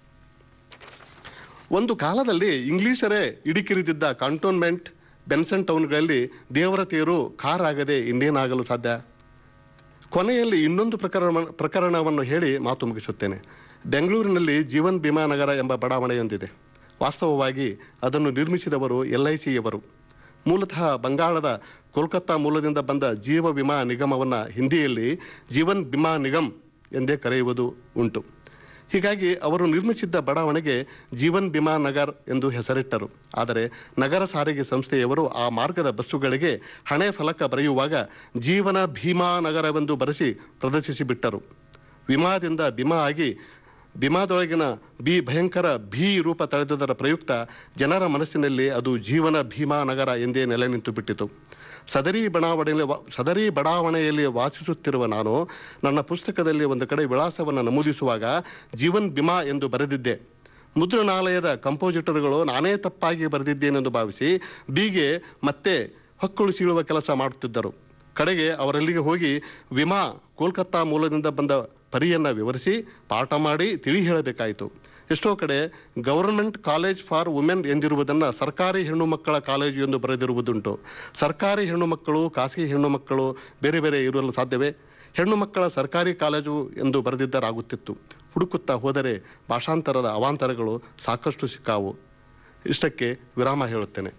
ಒಂದು ಕಾಲದಲ್ಲಿ ಇಂಗ್ಲಿಷರೇ ಇಡಿಕಿರಿದಿದ್ದ ಕಂಟೋನ್ಮೆಂಟ್ ಬೆನ್ಸನ್ ಟೌನ್ಗಳಲ್ಲಿ ದೇವರ ತೇರು ಕಾರ್ ಆಗದೆ ಇನ್ನೇನಾಗಲು ಸಾಧ್ಯ ಕೊನೆಯಲ್ಲಿ ಇನ್ನೊಂದು ಪ್ರಕರಣ ಪ್ರಕರಣವನ್ನು ಹೇಳಿ ಮಾತು ಮುಗಿಸುತ್ತೇನೆ ಬೆಂಗಳೂರಿನಲ್ಲಿ ಜೀವನ್ ಭೀಮಾ ನಗರ ಎಂಬ ಬಡಾವಣೆಯೊಂದಿದೆ ವಾಸ್ತವವಾಗಿ ಅದನ್ನು ನಿರ್ಮಿಸಿದವರು ಎಲ್ ಐ ಸಿಯವರು ಮೂಲತಃ ಬಂಗಾಳದ ಕೋಲ್ಕತ್ತಾ ಮೂಲದಿಂದ ಬಂದ ಜೀವ ವಿಮಾ ನಿಗಮವನ್ನು ಹಿಂದಿಯಲ್ಲಿ ಜೀವನ್ ವಿಮಾ ನಿಗಮ್ ಎಂದೇ ಕರೆಯುವುದು ಉಂಟು ಹೀಗಾಗಿ ಅವರು ನಿರ್ಮಿಸಿದ್ದ ಬಡಾವಣೆಗೆ ಜೀವನ್ ಬಿಮಾ ನಗರ್ ಎಂದು ಹೆಸರಿಟ್ಟರು ಆದರೆ ನಗರ ಸಾರಿಗೆ ಸಂಸ್ಥೆಯವರು ಆ ಮಾರ್ಗದ ಬಸ್ಸುಗಳಿಗೆ ಹಣೆ ಫಲಕ ಬರೆಯುವಾಗ ಜೀವನ ಭೀಮಾ ನಗರವೆಂದು ಬರೆಸಿ ಪ್ರದರ್ಶಿಸಿಬಿಟ್ಟರು ವಿಮಾದಿಂದ ಬಿಮಾ ಆಗಿ ಬಿಮಾದೊಳಗಿನ ಬಿ ಭಯಂಕರ ಭೀ ರೂಪ ತಳೆದುದರ ಪ್ರಯುಕ್ತ ಜನರ ಮನಸ್ಸಿನಲ್ಲಿ ಅದು ಜೀವನ ಭೀಮಾ ನಗರ ಎಂದೇ ನೆಲೆ ನಿಂತು ಬಿಟ್ಟಿತು ಸದರಿ ಬಡಾವಣೆಯಲ್ಲಿ ವಾ- ಸದರಿ ಬಡಾವಣೆಯಲ್ಲಿ ವಾಸಿಸುತ್ತಿರುವ ನಾನು ನನ್ನ ಪುಸ್ತಕದಲ್ಲಿ ಒಂದು ಕಡೆ ವಿಳಾಸವನ್ನು ನಮೂದಿಸುವಾಗ ಜೀವನ್ ಬಿಮಾ ಎಂದು ಬರೆದಿದ್ದೆ ಮುದ್ರಣಾಲಯದ ಕಂಪೋಸಿಟರ್ಗಳು ನಾನೇ ತಪ್ಪಾಗಿ ಬರೆದಿದ್ದೇನೆಂದು ಭಾವಿಸಿ ಬಿಗೆ ಮತ್ತೆ ಹೊಕ್ಕುಳು ಸೀಳುವ ಕೆಲಸ ಮಾಡುತ್ತಿದ್ದರು ಕಡೆಗೆ ಅವರಲ್ಲಿಗೆ ಹೋಗಿ ವಿಮಾ ಕೋಲ್ಕತ್ತಾ ಮೂಲದಿಂದ ಬಂದ ಪರಿಯನ್ನ ವಿವರಿಸಿ ಪಾಠ ಮಾಡಿ ತಿಳಿ ಹೇಳಬೇಕಾಯಿತು ಎಷ್ಟೋ ಕಡೆ ಗವರ್ಮೆಂಟ್ ಕಾಲೇಜ್ ಫಾರ್ ವುಮೆನ್ ಎಂದಿರುವುದನ್ನು ಸರ್ಕಾರಿ ಹೆಣ್ಣು ಮಕ್ಕಳ ಕಾಲೇಜು ಎಂದು ಬರೆದಿರುವುದುಂಟು ಸರ್ಕಾರಿ ಹೆಣ್ಣು ಮಕ್ಕಳು ಖಾಸಗಿ ಹೆಣ್ಣು ಮಕ್ಕಳು ಬೇರೆ ಬೇರೆ ಇರಲು ಸಾಧ್ಯವೇ ಹೆಣ್ಣು ಮಕ್ಕಳ ಸರ್ಕಾರಿ ಕಾಲೇಜು ಎಂದು ಬರೆದಿದ್ದರಾಗುತ್ತಿತ್ತು ಹುಡುಕುತ್ತಾ ಹೋದರೆ ಭಾಷಾಂತರದ ಅವಾಂತರಗಳು ಸಾಕಷ್ಟು ಸಿಕ್ಕಾವು ಇಷ್ಟಕ್ಕೆ ವಿರಾಮ ಹೇಳುತ್ತೇನೆ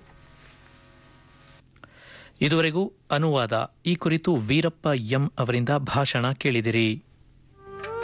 ಇದುವರೆಗೂ ಅನುವಾದ ಈ ಕುರಿತು ವೀರಪ್ಪ ಎಂ ಅವರಿಂದ ಭಾಷಣ ಕೇಳಿದಿರಿ